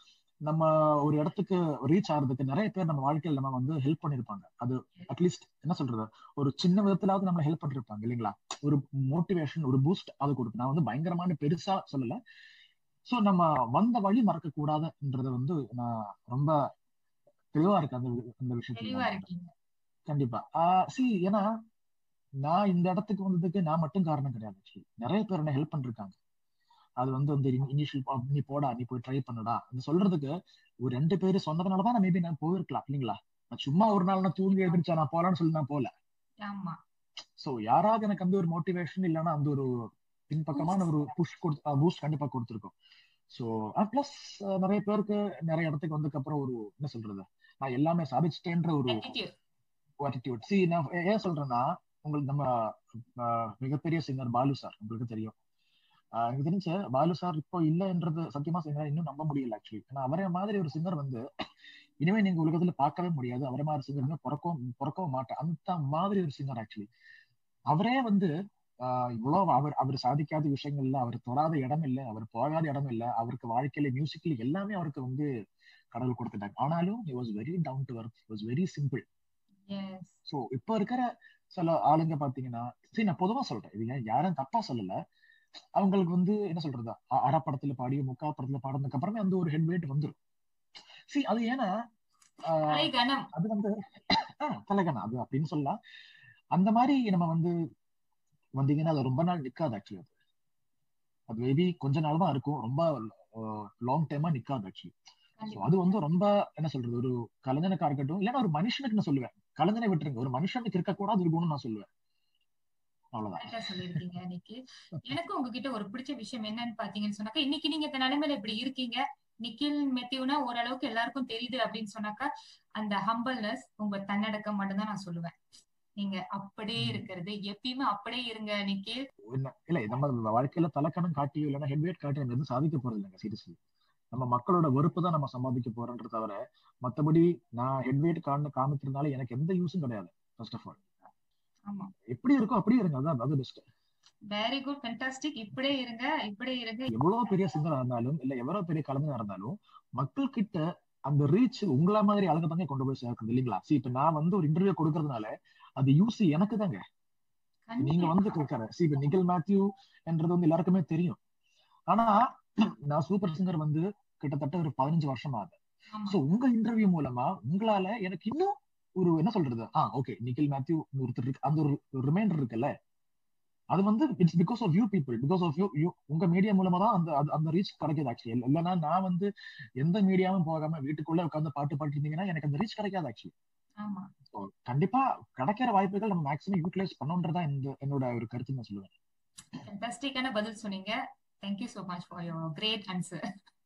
நம்ம ஒரு இடத்துக்கு ரீச் ஆகிறதுக்கு நிறைய பேர் நம்ம வாழ்க்கையில நம்ம வந்து ஹெல்ப் பண்ணிருப்பாங்க அது அட்லீஸ்ட் என்ன சொல்றது ஒரு சின்ன விதத்திலாவது நம்மள ஹெல்ப் பண்ணிருப்பாங்க இல்லைங்களா ஒரு மோட்டிவேஷன் ஒரு பூஸ்ட் அது கொடுத்து நான் வந்து பயங்கரமான பெருசா சொல்லல சோ நம்ம வந்த வழி மறக்க கூடாதுன்றத வந்து நான் ரொம்ப தெளிவா இருக்கு அந்த அந்த விஷயத்துல தெளிவா இருக்கீங்க கண்டிப்பா சி ஏன்னா நான் இந்த இடத்துக்கு வந்ததுக்கு நான் மட்டும் காரணம் கிடையாது ஆக்சுவலி நிறைய பேர் என்ன ஹெல்ப் பண்ணிருக்காங்க அது வந்து வந்து இனிஷியல் நீ போடா நீ போய் ட்ரை பண்ணுடா அந்த சொல்றதுக்கு ஒரு ரெண்டு பேரு சொன்னதுனாலதான் நான் மேபி நான் போயிருக்கலாம் இல்லைங்களா நான் சும்மா ஒரு நாள் நான் தூங்கி எழுந்திரிச்சா நான் போலான்னு சொல்லி நான் போல ஆமா சோ யாராவது எனக்கு வந்து ஒரு மோட்டிவேஷன் இல்லைன்னா அந்த ஒரு பின்பக்கமான ஒரு புஷ் கொடுத்து பூஸ்ட் கண்டிப்பா கொடுத்துருக்கோம் சோ பிளஸ் நிறைய பேருக்கு நிறைய இடத்துக்கு வந்ததுக்கு அப்புறம் ஒரு என்ன சொல்றது நான் எல்லாமே சாதிச்சிட்டேன்ற ஒரு attitude. ஆட்டிடியூட் சி நான் ஏன் சொல்றேன்னா உங்களுக்கு நம்ம ஆஹ், மிகப்பெரிய சிங்கர் பாலு சார் உங்களுக்கு தெரியும் ஆஹ், எனக்கு தெரிஞ்ச பாலு சார் இப்போ இல்லைன்றது சத்தியமா சிங்கர் இன்னும் நம்ப முடியல ஆக்சுவலி ஏன்னா அவரே மாதிரி ஒரு சிங்கர் வந்து இனிமே நீங்க உலகத்துல பார்க்கவே முடியாது அவரை மாதிரி சிங்கர் பிறக்கவும் பிறக்கவும் மாட்டேன் அந்த மாதிரி ஒரு சிங்கர் ஆக்சுவலி அவரே வந்து ஆஹ், இவ்வளவு அவர் அவர் சாதிக்காத விஷயங்கள் இல்ல அவர் தொடாத இடம் இல்ல அவர் போகாத இடம் இல்ல அவருக்கு வாழ்க்கையில மியூசிக்ல எல்லாமே அவருக்கு வந்து கடவுள் கொடுத்துட்டாங்க ஆனாலும் he was very down to earth was very simple Yes. So இப்ப இருக்கிற சில ஆளுங்க பாத்தீங்கன்னா சரி நான் பொதுவா சொல்றேன் இது ஏன் யாரும் தப்பா சொல்லல அவங்களுக்கு வந்து என்ன சொல்றது அ- அரை படத்துல பாடி முக்கா படத்துல பாடினதுக்கு அப்புறமே அந்த ஒரு ஹெட் வெயிட் வந்துரும் சரி அது ஏன்னா ஆஹ், கலை கணம் அது வந்து ஆஹ், தலைகணம் அது அப்படின்னு சொல்லலாம் அந்த மாதிரி நம்ம வந்து வந்தீங்கன்னா அது ரொம்ப நாள் நிக்காது ஆக்சுவலி அது அது மேபி கொஞ்ச நாள் தான் இருக்கும் ரொம்ப லாங் டைமா நிக்காது ஆக்சுவலி So, கண்டிப்பா. அது வந்து ரொம்ப என்ன சொல்றது ஒரு கலைஞனுக்கா இருக்கட்டும் இல்லைன்னா ஒரு மனுஷனுக்கு நான் சொல்லுவேன் கலைஞனை விட்டுருங்க ஒரு மனுஷனுக்கு இருக்கக்கூடாது இருக்கணும்னு நான் சொல்லுவேன் அவ்வளவுதான் கரெக்டா சொல்லியிருக்கீங்க இன்னைக்கு எனக்கு உங்ககிட்ட ஒரு பிடிச்ச விஷயம் என்னன்னு பாத்தீங்கன்னு சொன்னாக்கா இன்னைக்கு நீங்க இந்த நிலைமையில இப்படி இருக்கீங்க நிக்கில் மெத்தியூனா ஓரளவுக்கு எல்லாருக்கும் தெரியுது அப்படின்னு சொன்னாக்கா அந்த ஹம்பல்னஸ் உங்க தன்னடக்கம் மட்டும்தான் நான் சொல்லுவேன் நீங்க அப்படியே ம். இருக்கிறது எப்பயுமே அப்படியே இருங்க நிக்கில் என்ன இல்ல நம்ம வாழ்க்கையில தலைக்கணம் காட்டியோ இல்லைன்னா ஹெட்வேட் காட்டி நம்ம எதுவும் சாதிக்க போறது இல்லைங்க சீரியஸ்லி நம்ம மக்களோட வெறுப்பு தான் நம்ம சம்பாதிக்க போறோன்ற தவிர மத்தபடி நான் ஹெட்வேட் காண காமிக்கிறதுனால எனக்கு எந்த யூஸும் கிடையாது ஃபர்ஸ்ட் ஆஃப் ஆல் ஆமா எப்படி இருக்கோ அப்படியே இருங்க அதான் அது பெஸ்ட் வெரி குட் ஃபென்டாஸ்டிக் இப்படியே இருங்க இப்படியே இருங்க எவ்வளவு பெரிய சிங்கரா இருந்தாலும் இல்ல எவ்வளவு பெரிய கலைஞரா இருந்தாலும் மக்கள் கிட்ட அந்த ரீச் உங்கள மாதிரி ஆளுங்க தாங்க கொண்டு போய் சேர்க்குது இல்லைங்களா see இப்ப நான் வந்து ஒரு இன்டர்வியூ கொடுக்கறதுனால அது யூஸ் எனக்கு தாங்க நீங்க வந்து கேட்கற சி இப்ப நிகில் மேத்யூ என்றது வந்து எல்லாருக்குமே தெரியும் ஆனா நான் சூப்பர் சிங்கர் வந்து கிட்டத்தட்ட ஒரு பதினஞ்சு வருஷம் ஆகுது ஆமா சோ உங்க இன்டர்வியூ மூலமா உங்களால எனக்கு இன்னும் ஒரு என்ன சொல்றது ஆ ஓகே நிகில் மேத்யூ ஒருத்தர் இருக்கு அந்த ஒரு ரிமைண்டர் இருக்குல்ல அது வந்து it's because of you people because of you you உங்க மீடியா மூலமா தான் அந்த அது- அந்த ரீச் கிடைக்குது ஆக்சுவலி இல்லைன்னா நான் வந்து எந்த மீடியாவும் போகாம வீட்டுக்குள்ள உட்காந்து பாட்டு பாட்டு இருந்தீங்கன்னா எனக்கு அந்த ரீச் கிடைக்காது ஆக்சுவலி ஆமா கண்டிப்பா கிடைக்கிற வாய்ப்புகள் நம்ம மேக்ஸிமம் யூட்டிலைஸ் பண்ணணுன்றதா இந்த என்னோட ஒரு கருத்து நான் சொல்லுவேன் ஃபென்டாஸ்டிக்கான பதில் சொன்னீங்க thank you so much for your great answer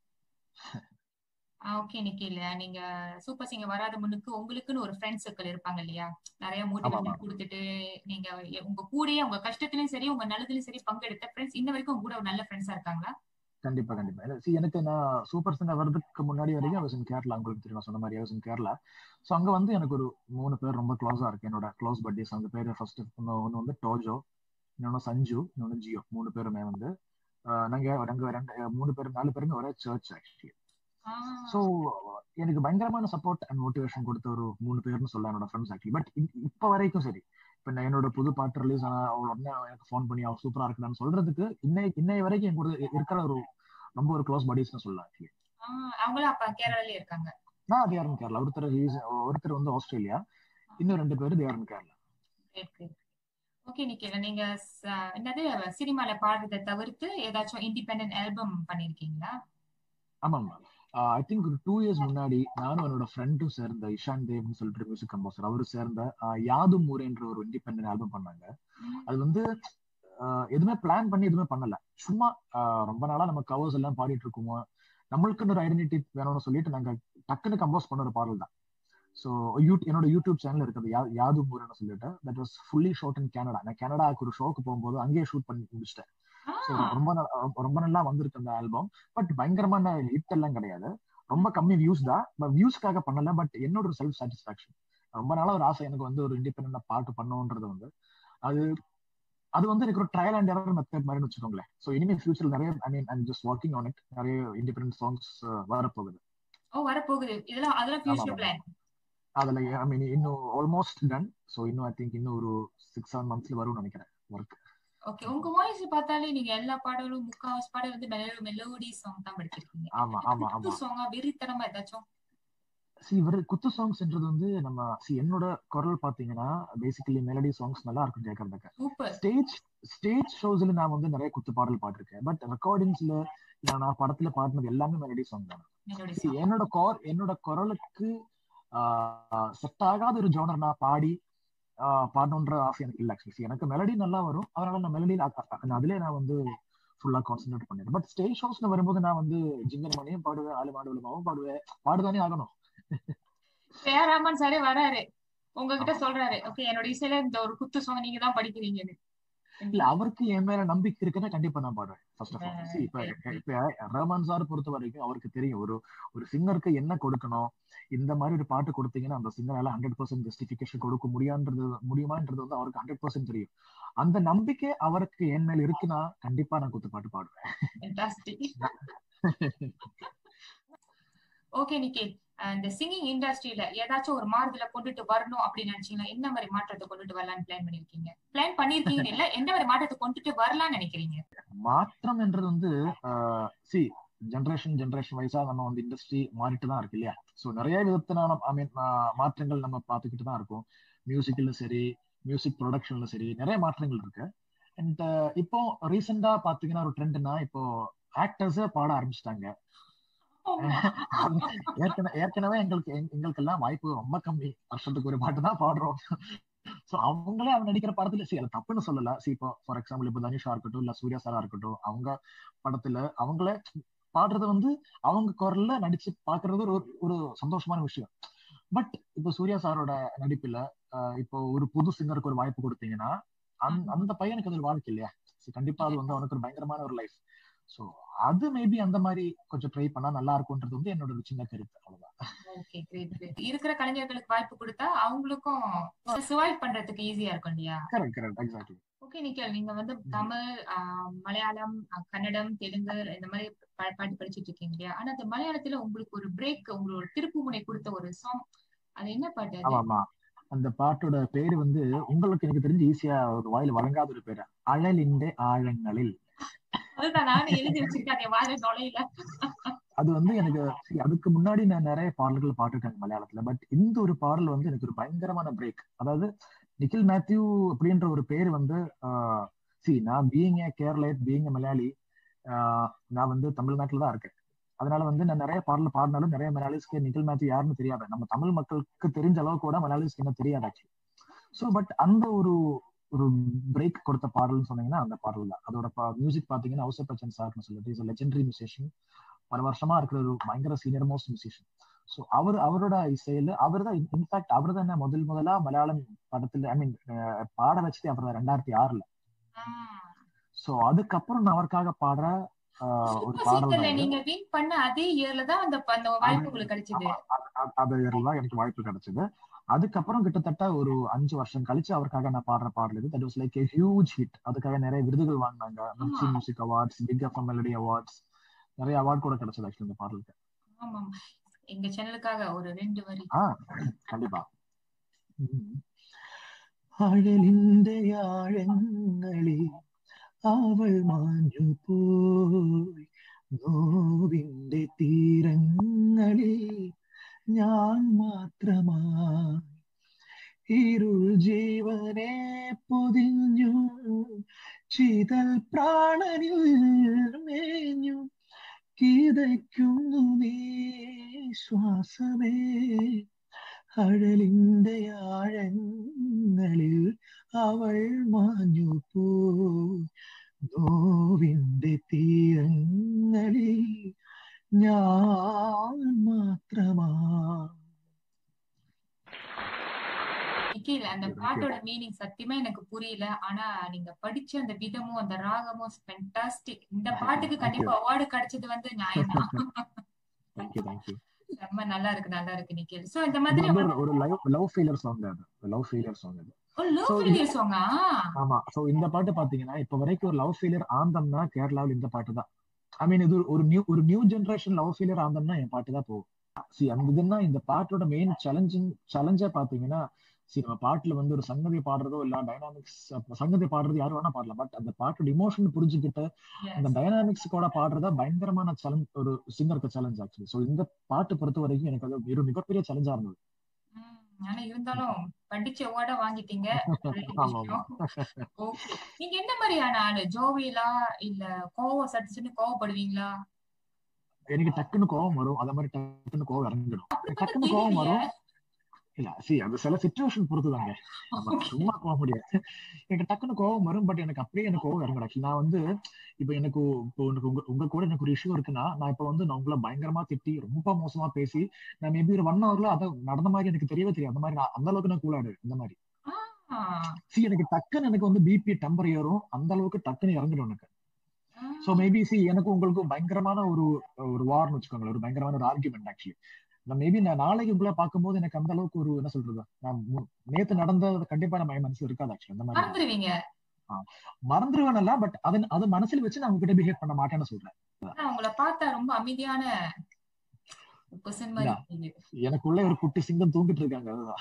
okay Nikhil நீங்க சூப்பர் சிங்கர் வராத முன்னுக்கு உங்களுக்குன்னு ஒரு ஃப்ரெண்ட் சர்க்கிள் இருப்பாங்க இல்லையா நிறைய ஆமா. மோட்டிவேஷன் கொடுத்துட்டு நீங்க உங்க கூடயே உங்க கஷ்டத்திலயும் சரி உங்க நல்லதுலயும் சரி பங்கெடுத்த ஃப்ரெண்ட்ஸ் இன்ன வரைக்கும் உங்க கூட ஒரு நல்ல ஃப்ரெண்ட்ஸா இருக்காங்களா கண்டிப்பா கண்டிப்பா இல்ல, see, எனக்கு நான் சூப்பர் சிங்கர் வர்றதுக்கு முன்னாடி வரைக்கும் I was in கேரளா உங்களுக்கு தெரியும் நான் சொன்ன மாதிரி I was in Kerala so அங்க வந்து எனக்கு ஒரு மூணு பேர் ரொம்ப க்ளோஸா இருக்கு என்னோட க்ளோஸ் பட்டிஸ் அந்த பேரு ஃபர்ஸ்ட் ஒன்னு வந்து டோஜோ இன்னொன்னு சஞ்சு இன்னொன்னு ஜியோ மூணு பேருமே வந்து ஆஹ் நாங்க நாங்க ரெண்டு மூணு பேரும் நாலு பேருமே ஒரே சர்ச் ஆக்சுவலி சோ எனக்கு பயங்கரமான சப்போர்ட் அண்ட் மோட்டிவேஷன் கொடுத்த ஒரு மூணு பேர்னு சொல்ல என்னோட ஃப்ரெண்ட்ஸ் ஆக்சுவலி பட் இப்ப வரைக்கும் சரி இப்ப நான் என்னோட புது பாட்டு ரிலீஸ் ஆனா அவள் உடனே எனக்கு ஃபோன் பண்ணி அவ சூப்பரா இருக்குன்னு சொல்றதுக்கு இன்னை இன்னைய வரைக்கும் என் கூட இருக்கிற ஒரு ரொம்ப ஒரு க்ளோஸ் படிஸ்னு சொல்லலாம் ஆக்சுவலி அவங்களும் அப்ப கேரளாலே இருக்காங்க நான் அது யாரும் கேரளா ஒருத்தர் he's- ஒருத்தர் வந்து ஆஸ்திரேலியா இன்னும் ரெண்டு பேர் Devan Kerala great great okay Nikhil நீங்க ச- என்னது சினிமால பாடுறதை தவிர்த்து ஏதாச்சும் இண்டிபெண்டன்ட் ஆல்பம் பண்ணிருக்கீங்களா ஆமாம் ஐ திங்க் ஒரு டூ இயர்ஸ் முன்னாடி நானும் என்னோட ஃப்ரெண்டும் சேர்ந்த இஷான் தேவ்னு சொல்லிட்டு மியூசிக் கம்போசர் அவரு சேர்ந்த ஆஹ் யாதும் ஊரேன்ற ஒரு இண்டிபெண்டன்ட் ஆல்பம் பண்ணாங்க அது வந்து ஆஹ் எதுவுமே பிளான் பண்ணி எதுவுமே பண்ணல சும்மா ஆஹ் ரொம்ப நாளா நம்ம கவர்ஸ் எல்லாம் பாடிட்டு இருக்கோம் நம்மளுக்குன்னு ஒரு ஐடென்டிட்டி வேணும்னு சொல்லிட்டு நாங்க டக்குன்னு கம்போஸ் பண்ண ஒரு பாடல் தான் ஸோ என்னோட யூடியூப் சேனல் இருக்குது யா யாதும் ஊரேன்னு சொல்லிட்டு that was fully shot in Canada நான் கனடாக்கு ஒரு ஷோக்கு போகும்போது அங்கேயே ஷூட் பண்ணி முடிச்சிட்டேன் So, ரொம்ப நா- ரொம்ப நல்லா வந்திருக்கு அந்த ஆல்பம் பட் பயங்கரமான ஹிட் எல்லாம் கிடையாது ரொம்ப கம்மி வியூஸ் தான் பட் வியூஸ்க்காக பண்ணல பட் என்னோட ஒரு செல்ஃப் சாட்டிஸ்பாக்சன் ரொம்ப நாளா ஒரு ஆசை எனக்கு வந்து ஒரு இண்டிபெண்டா பாட்டு பண்ணணுன்றது வந்து அது அது வந்து எனக்கு ஒரு ட்ரையல் அண்ட் எரர் மெத்தட் மாதிரி வச்சுக்கோங்களேன் ஸோ இனிமே ஃபியூச்சர் நிறைய I mean I'm just working on it நிறைய இண்டிபெண்டன்ட் சாங்ஸ் வரப்போகுது ஓ வர போகுது இதெல்லாம் அதெல்லாம் ஃபியூச்சர் ஆமா. பிளான் அதுல ஐ மீன் இன்னும் ஆல்மோஸ்ட் டன் ஸோ இன்னும் ஐ திங்க் இன்னும் ஒரு சிக்ஸ் செவன் மந்த்ஸ்ல வரும்னு நினைக்கிறேன் ஒர்க் ஓகே உங்க வாய்ஸ் பார்த்தாலே நீங்க எல்லா பாடலும் முக்காவாசி பாடல் வந்து மெலோ மெலோடி சாங் தான் படிச்சிருக்கீங்க ஆமா ஆமா குத்து ஆமா சாங்கா வெறித்தனமா ஏதாச்சும் சி இவர் குத்து சாங்ஸ்ன்றது வந்து நம்ம சி என்னோட குரல் பாத்தீங்கன்னா பேசிக்கலி மெலடி சாங்ஸ் நல்லா இருக்கும் கேட்கறதுக்கு சூப்பர் ஸ்டேஜ் ஸ்டேஜ் ஷோஸ்ல நான் வந்து நிறைய குத்து பாடல் பாட்டிருக்கேன் பட் ரெக்கார்டிங்ஸ்ல நான் படத்துல பாடினது எல்லாமே மெலடி சாங் தான் மெலோடி See, சாங் என்னோட கோர் என்னோட குரலுக்கு செட் ஆகாத ஒரு ஜோனர் நான் பாடி ஆஹ் பாடணுன்ற ஆசை எனக்கு இல்லை ஆக்சுவலி எனக்கு மெலடி நல்லா வரும் அதனால நான் மெலடி அதுலயே நான் வந்து ஃபுல்லா கான்சென்ட்ரேட் பண்ணிடுறேன் பட் ஸ்டேஜ் ஷோஸ்ல வரும்போது நான் வந்து ஜிங்கர் மணியும் பாடுவேன் ஆளு மாடு விளமாவும் பாடுவேன் பாடுதானே ஆகணும் ஏஆர் ரஹ்மான் சாரே வராரு உங்ககிட்ட சொல்றாரு ஓகே என்னோட இசையில இந்த ஒரு குத்து சாங் நீங்க தான் படிக்கிறீங்கன்னு இல்ல அவருக்கு என் மேல நம்பிக்கை இருக்குன்னா கண்டிப்பா நான் பாடுவேன் ஃபர்ஸ்ட் ஆஃப் ஆல் Okay, இப்ப okay. இப்ப ரஹ்மான் சார் பொறுத்த வரைக்கும் அவருக்கு தெரியும் ஒரு ஒரு சிங்கருக்கு என்ன கொடுக்கணும் இந்த மாதிரி ஒரு பாட்டு கொடுத்தீங்கன்னா அந்த சிங்கரால ஹண்ட்ரட் பர்சன்ட் ஜஸ்டிபிகேஷன் கொடுக்க முடியான்றது முடியுமான்றது வந்து அவருக்கு ஹண்ட்ரட் பர்சன்ட் தெரியும் அந்த நம்பிக்கை அவருக்கு என் மேல இருக்குன்னா கண்டிப்பா நான் குத்து பாட்டு பாடுவேன் Fantastic. ஓகே நிக்கில் அஹ் இந்த சிங்கிங் இண்டஸ்ட்ரியில ஏதாச்சும் ஒரு மாறுதலை கொண்டுட்டு வரணும் அப்படின்னு நினைச்சீங்கன்னா என்ன மாதிரி மாற்றத்தை கொண்டுட்டு வரலாம்னு பிளான் பண்ணிருக்கீங்க பிளான் பண்ணிருக்கீங்கன்னு இல்ல எந்த மாதிரி மாற்றத்தை கொண்டுட்டு வரலாம்னு நினைக்கிறீங்க மாற்றம் என்றது வந்து சி ஜென்ரேஷன் ஜென்ரேஷன் வைஸா நம்ம வந்து இண்டஸ்ட்ரி மாறிட்டு தான் இருக்கு இல்லையா ஸோ நிறைய விதத்தினால ஐ மீன் மாற்றங்கள் நம்ம பார்த்துக்கிட்டு தான் இருக்கோம் மியூசிக்ல சரி மியூசிக் ப்ரொடக்ஷன்ல சரி நிறைய மாற்றங்கள் இருக்கு அண்ட் இப்போ ரீசெண்டா பாத்தீங்கன்னா ஒரு ட்ரெண்ட்னா இப்போ ஆக்டர்ஸ் பாட ஆரம்பிச்சிட்டாங்க ஏற்கனவே ஏற்கனவே எங்களுக்கு எங்க- எங்களுக்கெல்லாம் வாய்ப்பு ரொம்ப கம்மி வருஷத்துக்கு ஒரு பாட்டு தான் பாடுறோம் சோ அவங்களே அவங்க நடிக்கிற படத்துல சரி அது தப்புன்னு சொல்லல சி இப்போ ஃபார் எக்ஸாம்பிள் இப்போ தனுஷா இருக்கட்டும் இல்ல சூர்யா சாரா இருக்கட்டும் அவங்க படத்துல அவங்களே பாடுறது வந்து அவங்க குரல்ல நடிச்சு பாக்குறது ஒரு ஒரு சந்தோஷமான விஷயம் பட் இப்போ சூர்யா சாரோட நடிப்புல ஆஹ் இப்போ ஒரு புது சிங்கருக்கு ஒரு வாய்ப்பு கொடுத்தீங்கன்னா அந்த அந்த பையனுக்கு அது ஒரு வாழ்க்கை இல்லையா So கண்டிப்பா அது வந்து அவனுக்கு ஒரு பயங்கரமான ஒரு லைஃப் சோ அது மேபி அந்த மாதிரி கொஞ்சம் ட்ரை பண்ணா நல்லா இருக்கும்ன்றது வந்து என்னோட ஒரு சின்ன கருத்து அவ்வளவுதான் ஓகே கிரேட் கிரேட் இருக்கிற கலைஞர்களுக்கு வாய்ப்பு கொடுத்தா அவங்களுக்கும் சர்வைவ் பண்றதுக்கு ஈஸியா இருக்கும் இல்லையா correct correct exactly okay Nikhil நீங்க வந்து தமிழ் ஆஹ் மலையாளம் ஆஹ் கன்னடம் தெலுங்கு இந்த மாதிரி பா- பாட்டு படிச்சிட்டு இருக்கீங்க இல்லையா ஆனா அந்த மலையாளத்துல உங்களுக்கு ஒரு பிரேக் உங்களோட திருப்பு முனை கொடுத்த ஒரு சாங் அது என்ன பாட்டு அது ஆமா ஆமா அந்த பாட்டோட பேரு வந்து உங்களுக்கு எனக்கு தெரிஞ்சு ஈஸியா ஒரு வாயில வழங்காத ஒரு பேரு அழலிന്റെ ஆழங்களில் அதுதான் நானும் எழுதி வச்சிருக்கேன் என் வாயில நுழையில அது வந்து எனக்கு see, அதுக்கு முன்னாடி நான் நிறைய பாடல்கள் பாட்டிருக்கேன் மலையாளத்துல பட் இந்த ஒரு பாடல் வந்து எனக்கு ஒரு பயங்கரமான பிரேக் அதாவது நிக்கில் மேத்யூ அப்படின்ற ஒரு பேர் வந்து சி நான் being a Keralite being a Malayali ah நான் வந்து தமிழ்நாட்டுல தான் இருக்கேன் அதனால வந்து நான் நிறைய பாடல் பாடினாலும் நிறைய மலையாளிஸ்க்கு நிக்கில் மேத்யூ யாருன்னு தெரியாது நம்ம தமிழ் மக்களுக்கு தெரிஞ்ச அளவுக்கு கூட மலையாளிஸ்க்கு என்ன தெரியாது ஆக்சுவலி ஸோ பட் அந்த ஒரு ஒரு பிரேக் கொடுத்த பாடல்னு சொன்னீங்கன்னா அந்த பாடல் தான் அதோட மியூசிக் பாத்தீங்கன்னா ஔசப் பச்சன் சார்னு சொல்லிட்டு இஸ் லெஜெண்டரி மியூசிஷியன் பல வருஷமா இருக்கிற ஒரு பயங்கர சீனியர் மோஸ்ட் மியூசிஷியன் ஸோ அவர் அவரோட இசையில அவர் தான் இன்ஃபேக்ட் அவர் தான் என்ன முதல் முதலா மலையாளம் படத்துல ஐ மீன் பாட வச்சதே அவர் தான் ரெண்டாயிரத்தி ஆறுல ஸோ அதுக்கப்புறம் நான் அவருக்காக பாடுற ஆஹ், ஒரு சூப்பர் பாடல் சீக்கர்ல தான் இது. நீங்க வின் பண்ண அதே இயர்ல தான் அந்த அந்த வாய்ப்பு உங்களுக்கு கிடைச்சது அது- அது- அது yearல தான் எனக்கு வாய்ப்பு கிடைச்சது அதுக்கப்புறம் கிட்டத்தட்ட ஒரு அஞ்சு வருஷம் கழிச்சு அவருக்காக நான் பாடுற பாடல் இது that was like a huge hit அதுக்காக நிறைய விருதுகள் வாங்கினாங்க மிர்ச்சி ஆமா. Music awards big FM melody awards நிறைய அவார்ட் கூட கிடைச்சது ஆக்சுவலி இந்த பாடலுக்கு ஆமா எங்க சேனலுக்காக ஒரு ரெண்டு வரி ஆ கண்டிப்பா അഴലിന്റെ ആഴങ്ങളിൽ അവൾ മാഞ്ഞു പോയി നോവിന്റെ തീരങ്ങളിൽ ഞാൻ മാത്രമായി ഇരുൾ ജീവനെ പൊതിഞ്ഞു ചിതൽ പ്രാണനിൽ മേഞ്ഞു കിതയ്ക്കുന്നു നീ ശ്വാസമേ അഴലിന്റെ ആഴങ്ങളിൽ അവൾ മാഞ്ഞു പോയി നോവിന്റെ തീരങ്ങളിൽ ഞാൻ മാത്രമാ நிக்கில் அந்த Thank you. பாட்டோட மீனிங் சத்தியமா எனக்கு புரியல ஆனா நீங்க படிச்ச அந்த விதமும் அந்த ராகமும் ஃபென்டாஸ்டிக் இந்த பாட்டுக்கு Thank கண்டிப்பா அவார்டு கிடைச்சது வந்து நியாயம் தான் தேங்க்யூ தேங்க்யூ ரொம்ப நல்லா இருக்கு நல்லா இருக்கு நிக்கில் சோ இந்த இது மாதிரி வந்து ஒரு- ஒரு லவ் லவ் ஃபெயிலியர் சாங் அது லவ் ஃபெயிலியர் சாங் அது லவ் So, ஃபெயிலியர் சாங்கா ஆமா சோ இந்த பாட்டு பாத்தீங்கன்னா இப்ப வரைக்கும் ஒரு லவ் ஃபெயிலியர் ஆந்தம்னா கேரளாவில் இந்த பாட்டு தான் ஐ மீன் இது ஒரு நியூ ஒரு நியூ ஜெனரேஷன் லவ் ஃபெயிலியர் ஆந்தம்னா என் பாட்டு தான் போகும் சி அந்த இதுன்னா இந்த பாட்டோட மெயின் சேலஞ்சிங் சேலஞ்சா பாத்தீங்கன்னா சி நம்ம பாட்டுல வந்து ஒரு சங்கதி பாடுறதோ இல்ல டைனாமிக்ஸ் சங்கதி பாடுறது யாரும் வேணா பாடலாம் பட் அந்த பாட்டோட இமோஷன் புரிஞ்சுக்கிட்டு அந்த டைனாமிக்ஸ் கூட பாடுறதா பயங்கரமான சேலஞ்ச் ஒரு சிங்கருக்கு சேலஞ்ச் ஆக்சுவலி சோ இந்த பாட்டு பொறுத்த வரைக்கும் எனக்கு அது ஒரு மிகப்பெரிய சேலஞ்சா இருந்தது ஆனா இருந்தாலும் படிச்ச அவார்டா வாங்கிட்டீங்க ஆமா ஆமா ஓகே நீங்க என்ன மாதிரியான ஆளு ஜோவியலா இல்ல கோவம் சட்டுச்சுன்னு கோவப்படுவீங்களா எனக்கு டக்குன்னு கோவம் வரும் அத மாதிரி டக்குன்னு கோவம் இறங்கிடும் டக்குன்னு கோவம் வரும் இல்ல சி அது சில சுச்சுவேஷன் பொறுத்துதாங்க நம்ம சும்மா போக முடியாது எனக்கு டக்குன்னு கோவம் வரும் பட் எனக்கு அப்படியே எனக்கு கோவம் இறங்கல ஆக்சுவலி நான் வந்து இப்ப எனக்கு இப்போ உனக்கு உங்க உங்க கூட எனக்கு ஒரு இஷ்யூ இருக்குன்னா நான் இப்ப வந்து நான் உங்களை பயங்கரமா திட்டி ரொம்ப மோசமா பேசி நான் மேபி ஒரு ஒன் ஹவர்ல அதை நடந்த மாதிரி எனக்கு தெரியவே தெரியும் அந்த மாதிரி நான் அந்த அளவுக்கு நான் கூலாடு இந்த மாதிரி சி எனக்கு டக்குன்னு எனக்கு வந்து பிபி டெம்பர் ஏறும் அந்த அளவுக்கு டக்குன்னு இறங்கிடும் எனக்கு சோ மேபி சி எனக்கு உங்களுக்கு பயங்கரமான ஒரு ஒரு வார்னு வச்சுக்கோங்களேன் ஒரு பயங்கரமான ஒரு ஆர்குமெண்ட் ஆக்சுவலி நான் மேபி நான் நாளைக்கு உங்களை பார்க்கும்போது எனக்கு அந்த அளவுக்கு ஒரு என்ன சொல்றது நான் நேத்து நடந்தது கண்டிப்பா நம்ம மனசுல இருக்காது ஆக்சுவலி அந்த மாதிரி மறந்துடுவீங்க மறந்துடுவேன்ல பட் அது அது மனசுல வச்சு நான் உங்ககிட்ட பிஹேவ் பண்ண மாட்டேன்னு சொல்றேன் உங்களை பார்த்தா ரொம்ப அமைதியான எனக்குள்ள ஒரு குட்டி சிங்கம் தூங்கிட்டு இருக்காங்க அதுதான்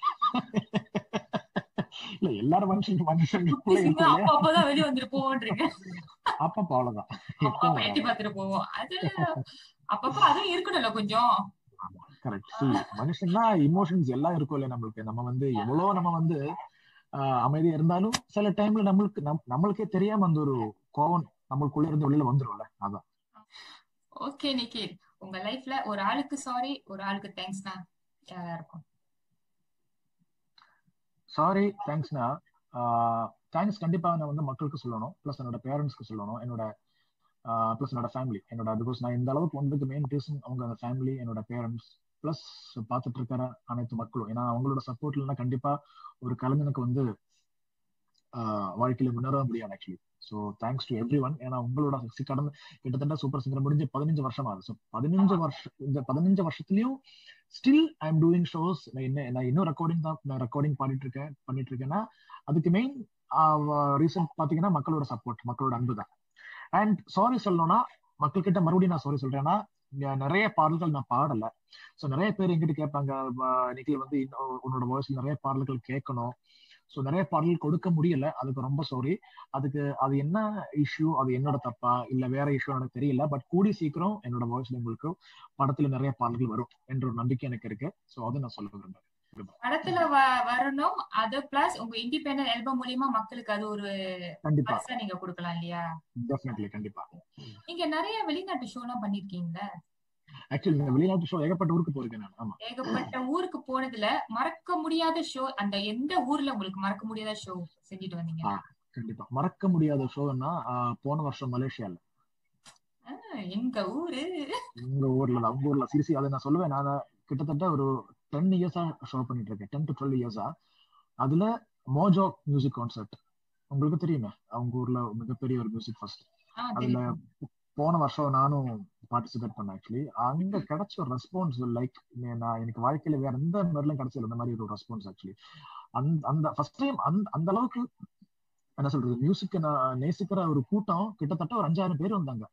இல்ல எல்லாரும் மனுஷங்க மனுஷங்களுக்குள்ள அப்பதான் வெளியே வந்துட்டு போவோன்றீங்க அப்பப்ப அவ்வளவுதான் அப்பப்ப எட்டி பார்த்துட்டு போவோம் அது அப்பப்ப அதுவும் இருக்கணும்ல கொஞ்சம் கரெக்ட் மனுஷன்னா இமோஷன்ஸ் எல்லாம் இருக்கும் இல்ல நம்மளுக்கு நம்ம வந்து எவ்வளவு நம்ம வந்து அமைதியா இருந்தாலும் சில டைம்ல நம்மளுக்கு நம்மளுக்கே தெரியாம அந்த ஒரு கோவம் நம்மளுக்குள்ள இருந்து வெளியில வந்துரும்ல அதான் ஓகே நிக்கில் உங்க லைஃப்ல ஒரு ஆளுக்கு சாரி ஒரு ஆளுக்கு தேங்க்ஸ்னா யாரா இருக்கும் சாரி தேங்க்ஸ்னா தேங்க்ஸ் கண்டிப்பா நான் வந்து மக்களுக்கு சொல்லணும் பிளஸ் என்னோட பேரண்ட்ஸ்க்கு சொல்லணும் என்னோட பிளஸ் என்னோட ஃபேமிலி என்னோட பிகாஸ் நான் இந்த அளவுக்கு வந்ததுக்கு மெயின் ரீசன் அவங்க அந்த ஃபேமிலி என்னோட பேரண்ட்ஸ் பிளஸ் பார்த்துட்டு இருக்கிற அனைத்து மக்களும் ஏன்னா அவங்களோட சப்போர்ட் இல்லைன்னா கண்டிப்பா ஒரு கலைஞனுக்கு வந்து வாழ்க்கையில முன்னேற முடியாது actually so thanks to everyone ஏன்னா உங்களோட கடந்த கிட்டத்தட்ட சூப்பர் சிங்கர் முடிஞ்சு பதினஞ்சு வருஷம் ஆகுது ஸோ பதினஞ்சு வருஷம் இந்த பதினஞ்சு வருஷத்துலயும் still I am doing shows நான் என்ன நான் இன்னும் ரெக்கார்டிங் தான் நான் ரெக்கார்டிங் பாடிட்டு இருக்கேன் பண்ணிட்டு இருக்கேன்னா அதுக்கு மெயின் ரீசன் பாத்தீங்கன்னா மக்களோட சப்போர்ட் மக்களோட அன்பு தான் அண்ட் சாரி சொல்லணும்னா மக்கள் கிட்ட மறுபடியும் நான் சாரி சொல்றேன்னா நிறைய பாடல்கள் நான் பாடல ஸோ நிறைய பேர் எங்கிட்ட கேட்பாங்க நிக்கில் வந்து உன்னோட வாய்ஸ்ல நிறைய பாடல்கள் கேட்கணும் ஸோ நிறைய பாடல் கொடுக்க முடியல அதுக்கு ரொம்ப சாரி அதுக்கு அது என்ன இஷ்யூ அது என்னோட தப்பா இல்ல வேற இஷ்யூ எனக்கு தெரியல பட் கூடி சீக்கிரம் என்னோட வாய்ஸ்ல உங்களுக்கு படத்துல நிறைய பாடல்கள் வரும் என்ற ஒரு நம்பிக்கை எனக்கு இருக்கு ஸோ அதை நான் சொல்ல விரும்புறேன் படத்துல வரணும் அது பிளஸ் உங்க இண்டிபெண்டன்ட் ஆல்பம் மூலியமா மக்களுக்கு அது ஒரு கண்டிப்பா நீங்க கொடுக்கலாம் இல்லையா டெஃபினெட்லி கண்டிப்பா நீங்க நிறைய வெளிநாட்டு ஷோ எல்லாம் பண்ணிருக்கீங்களா ஆக்சுவலி இந்த வெளிநாட்டு ஷோ ஏகப்பட்ட ஊருக்கு போயிருக்கேன் நான் ஆமா ஏகப்பட்ட ஊருக்கு போனதுல மறக்க முடியாத ஷோ அந்த எந்த ஊர்ல உங்களுக்கு மறக்க முடியாத ஷோ செஞ்சுட்டு வந்தீங்க கண்டிப்பா மறக்க முடியாத ஷோன்னா போன வருஷம் மலேசியால எங்க ஊரு உங்க ஊர்ல அவங்க ஊர்ல சிரிசி அதை நான் சொல்லுவேன் நான் கிட்டத்தட்ட ஒரு டென் இயர்ஸா ஷோ பண்ணிட்டு இருக்கேன் டென் டு டுவெல் இயர்ஸா அதுல மோஜோ மியூசிக் கான்சர்ட் உங்களுக்கு தெரியுமே அவங்க ஊர்ல மிகப்பெரிய ஒரு மியூசிக் ஃபர்ஸ்ட் அதுல போன வருஷம் நானும் பார்ட்டிசிபேட் பண்ணேன் ஆக்சுவலி அங்க கிடைச்ச ஒரு ரெஸ்பான்ஸ் லைக் நான் எனக்கு வாழ்க்கையில வேற எந்த மாதிரிலும் கிடைச்சது அந்த மாதிரி ஒரு ரெஸ்பான்ஸ் ஆக்சுவலி அந்த அந்த ஃபர்ஸ்ட் டைம் அந்த அந்த அளவுக்கு என்ன சொல்றது மியூசிக் நான் நேசிக்கிற ஒரு கூட்டம் கிட்டத்தட்ட ஒரு அஞ்சாயிரம் பேர் வந்தாங்க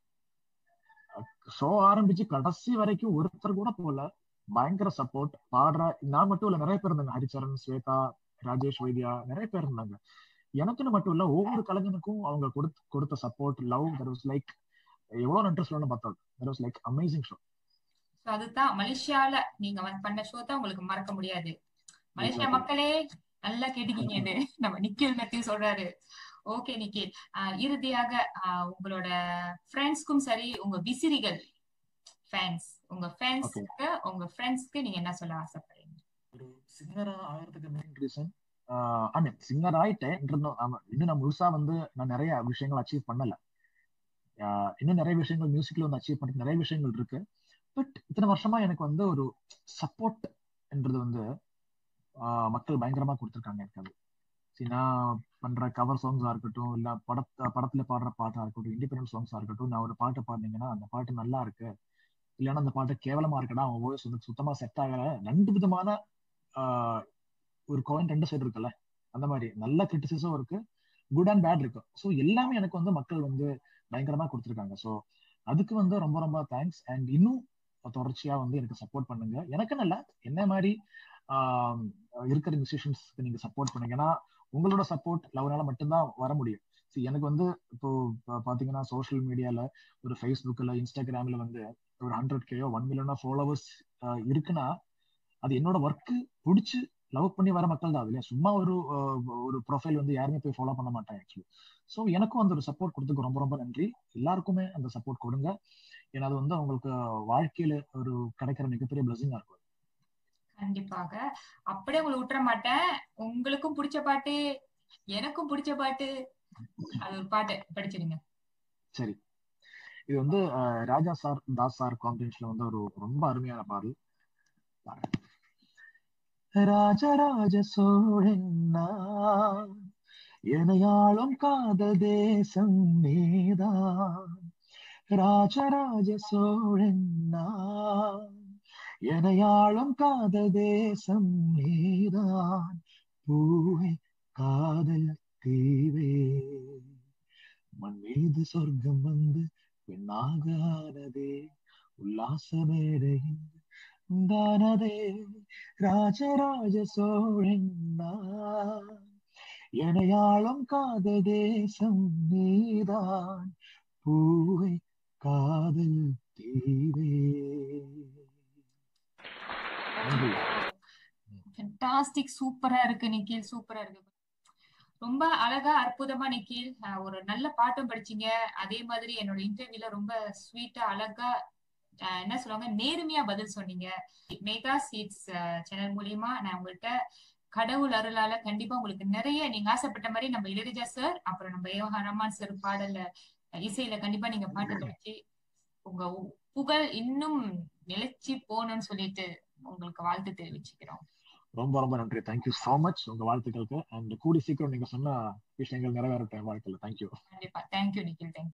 ஷோ ஆரம்பிச்சு கடைசி வரைக்கும் ஒருத்தர் கூட போல பயங்கர சப்போர்ட் பாடுற நான் மட்டும் இல்ல நிறைய பேர் இருந்தாங்க ஹரிச்சரன் ஸ்வேதா ராஜேஷ் வைத்யா நிறைய பேர் இருந்தாங்க எனக்குன்னு மட்டும் இல்ல ஒவ்வொரு கலைஞனுக்கும் அவங்க கொடுத்த கொடுத்த support love that was like எவ்வளவு நன்றி சொல்லணும்னு பார்த்தோம் that was like amazing show அதுதான் மலேசியால நீங்க பண்ண ஷோ தான் உங்களுக்கு மறக்க முடியாது மலேசியா மக்களே நல்லா கேட்டுக்கீங்க இது நம்ம நிக்கில் மெத்தியும் சொல்றாரு ஓகே நிக்கில் இறுதியாக உங்களோட ஃப்ரெண்ட்ஸ்க்கும் சரி உங்க விசிறிகள் ஃபேன்ஸ் உங்க ஃபேன்ஸ்க்கு உங்க ஃப்ரெண்ட்ஸ்க்கு நீங்க என்ன சொல்ல ஆசைப்படுறீங்க ஒரு சிங்கரா ஆகிறதுக்கு main reason I mean singer ஆயிட்டேன் இன்னும் நான் முழுசா வந்து நான் நிறைய விஷயங்கள் அச்சீவ் பண்ணல இன்னும் நிறைய விஷயங்கள் மியூசிக்ல வந்து அச்சீவ் பண்றது நிறைய விஷயங்கள் இருக்கு பட் இத்தனை வருஷமா எனக்கு வந்து ஒரு சப்போர்ட் என்றது வந்து மக்கள் பயங்கரமா கொடுத்துருக்காங்க எனக்கு அது சரி நான் பண்ற கவர் சாங்ஸா இருக்கட்டும் இல்ல படத்த படத்துல பாடுற பாட்டா இருக்கட்டும் இண்டிபெண்டன்ட் சாங்ஸா இருக்கட்டும் நான் ஒரு பாட்டு பாடினீங்கன்னா அந்த பாட்டு நல்லா இருக்கு இல்லைன்னா அந்த பாட்டு கேவலமா இருக்கடா அவன் வாய்ஸ் வந்து சுத்தமா செட் ஆகல ரெண்டு விதமான ஒரு காயின் ரெண்டு சைடு இருக்குல்ல அந்த மாதிரி நல்ல கிரிட்டிசிசம் இருக்கு குட் அண்ட் பேட் இருக்கு ஸோ எல்லாமே எனக்கு வந்து மக்கள் வந்து பயங்கரமா கொடுத்துருக்காங்க ஸோ அதுக்கு வந்து ரொம்ப ரொம்ப தேங்க்ஸ் அண்ட் இன்னும் தொடர்ச்சியா வந்து எனக்கு சப்போர்ட் பண்ணுங்க எனக்குன்னு இல்ல என்ன மாதிரி ஆஹ் இருக்கிற மியூசிஷியன்ஸ்க்கு நீங்க சப்போர்ட் பண்ணுங்க ஏன்னா உங்களோட சப்போர்ட் லவ்னால மட்டும்தான் வர முடியும் See, எனக்கு வந்து இப்போ பா- பாத்தீங்கன்னா சோஷியல் மீடியால ஒரு ஃபேஸ்புக்ல இன்ஸ்டாகிராம்ல வந்து ஒரு ஹண்ட்ரட் கேயோ ஒன் மில்லியனோ ஃபாலோவர்ஸ் இருக்குன்னா அது என்னோட ஒர்க்கு பிடிச்சி லவ் பண்ணி வர மக்கள் தான் இல்லையா சும்மா ஒரு ஆஹ் ஒரு ப்ரொஃபைல் வந்து யாருமே போய் ஃபாலோ பண்ண மாட்டாங்க ஆக்சுவலி ஸோ எனக்கும் அந்த ஒரு சப்போர்ட் கொடுத்துக்கு ரொம்ப ரொம்ப நன்றி எல்லாருக்குமே அந்த சப்போர்ட் கொடுங்க ஏன்னா அது வந்து அவங்களுக்கு வாழ்க்கையில ஒரு கிடைக்கிற மிகப்பெரிய பிளஸிங்கா இருக்கும் கண்டிப்பாக அப்படியே உங்களை விட்டுற மாட்டேன் உங்களுக்கும் பிடிச்ச பாட்டு எனக்கும் பிடிச்ச பாட்டு அது ஒரு பாட்டு படிச்சிருங்க சரி இது வந்து ஆஹ் ராஜா சார் தாஸ் சார் காம்பினேஷன்ல வந்து ஒரு ரொம்ப அருமையான பாடல் பாருங்க. ராஜராஜ சோழன் நான், எனையாளும் காதல் தேசம் நீதான் ராஜராஜ சோழன் நான், எனையாளும் காதல் தேசம் நீதான் பூவே காதல் தீவே மண் மீது சொர்க்கம் வந்து பெண்ணாக ஆனதே உல்லாச மேடையில் தானதே ராஜராஜ சோழன் நான். எனையாளும் காதல் தேசம் நீதான் பூவை காதல் தீவே நன்றி ஃபென்டாஸ்டிக் சூப்பரா இருக்கு நிக்கில் சூப்பரா இருக்கு ரொம்ப அழகா அற்புதமா நிக்கில் அஹ் ஒரு நல்ல பாட்டும் படிச்சீங்க அதே மாதிரி என்னோட இன்டர்வியூல ரொம்ப ஸ்வீட்டா அழகா அஹ் என்ன சொல்லுவாங்க நேர்மையா பதில் சொன்னீங்க மேகா சீட்ஸ் சேனல் மூலியமா நான் உங்கள்கிட்ட கடவுள் அருளால கண்டிப்பா உங்களுக்கு நிறைய நீங்க ஆசைப்பட்ட மாதிரி நம்ம இளையராஜா சார் அப்புறம் நம்ம ஏவஹா ரஹ்மான் சார் பாடல்ல அஹ் இசையில கண்டிப்பா நீங்க பாட்டு படிச்சு உங்க உ- புகழ் இன்னும் நிலைச்சு போகணும்னு சொல்லிட்டு உங்களுக்கு வாழ்த்து தெரிவிச்சுக்கிறோம் ரொம்ப ரொம்ப நன்றி தேங்க்யூ so மச் உங்க வாழ்த்துக்களுக்கு அண்ட் கூடி சீக்கிரம் நீங்க சொன்ன விஷயங்கள் நிறைவேறட்டும் என் வாழ்க்கையில தேங்க்யூ கண்டிப்பா தேங்க்யூ நிக்கில் தேங்க்யூ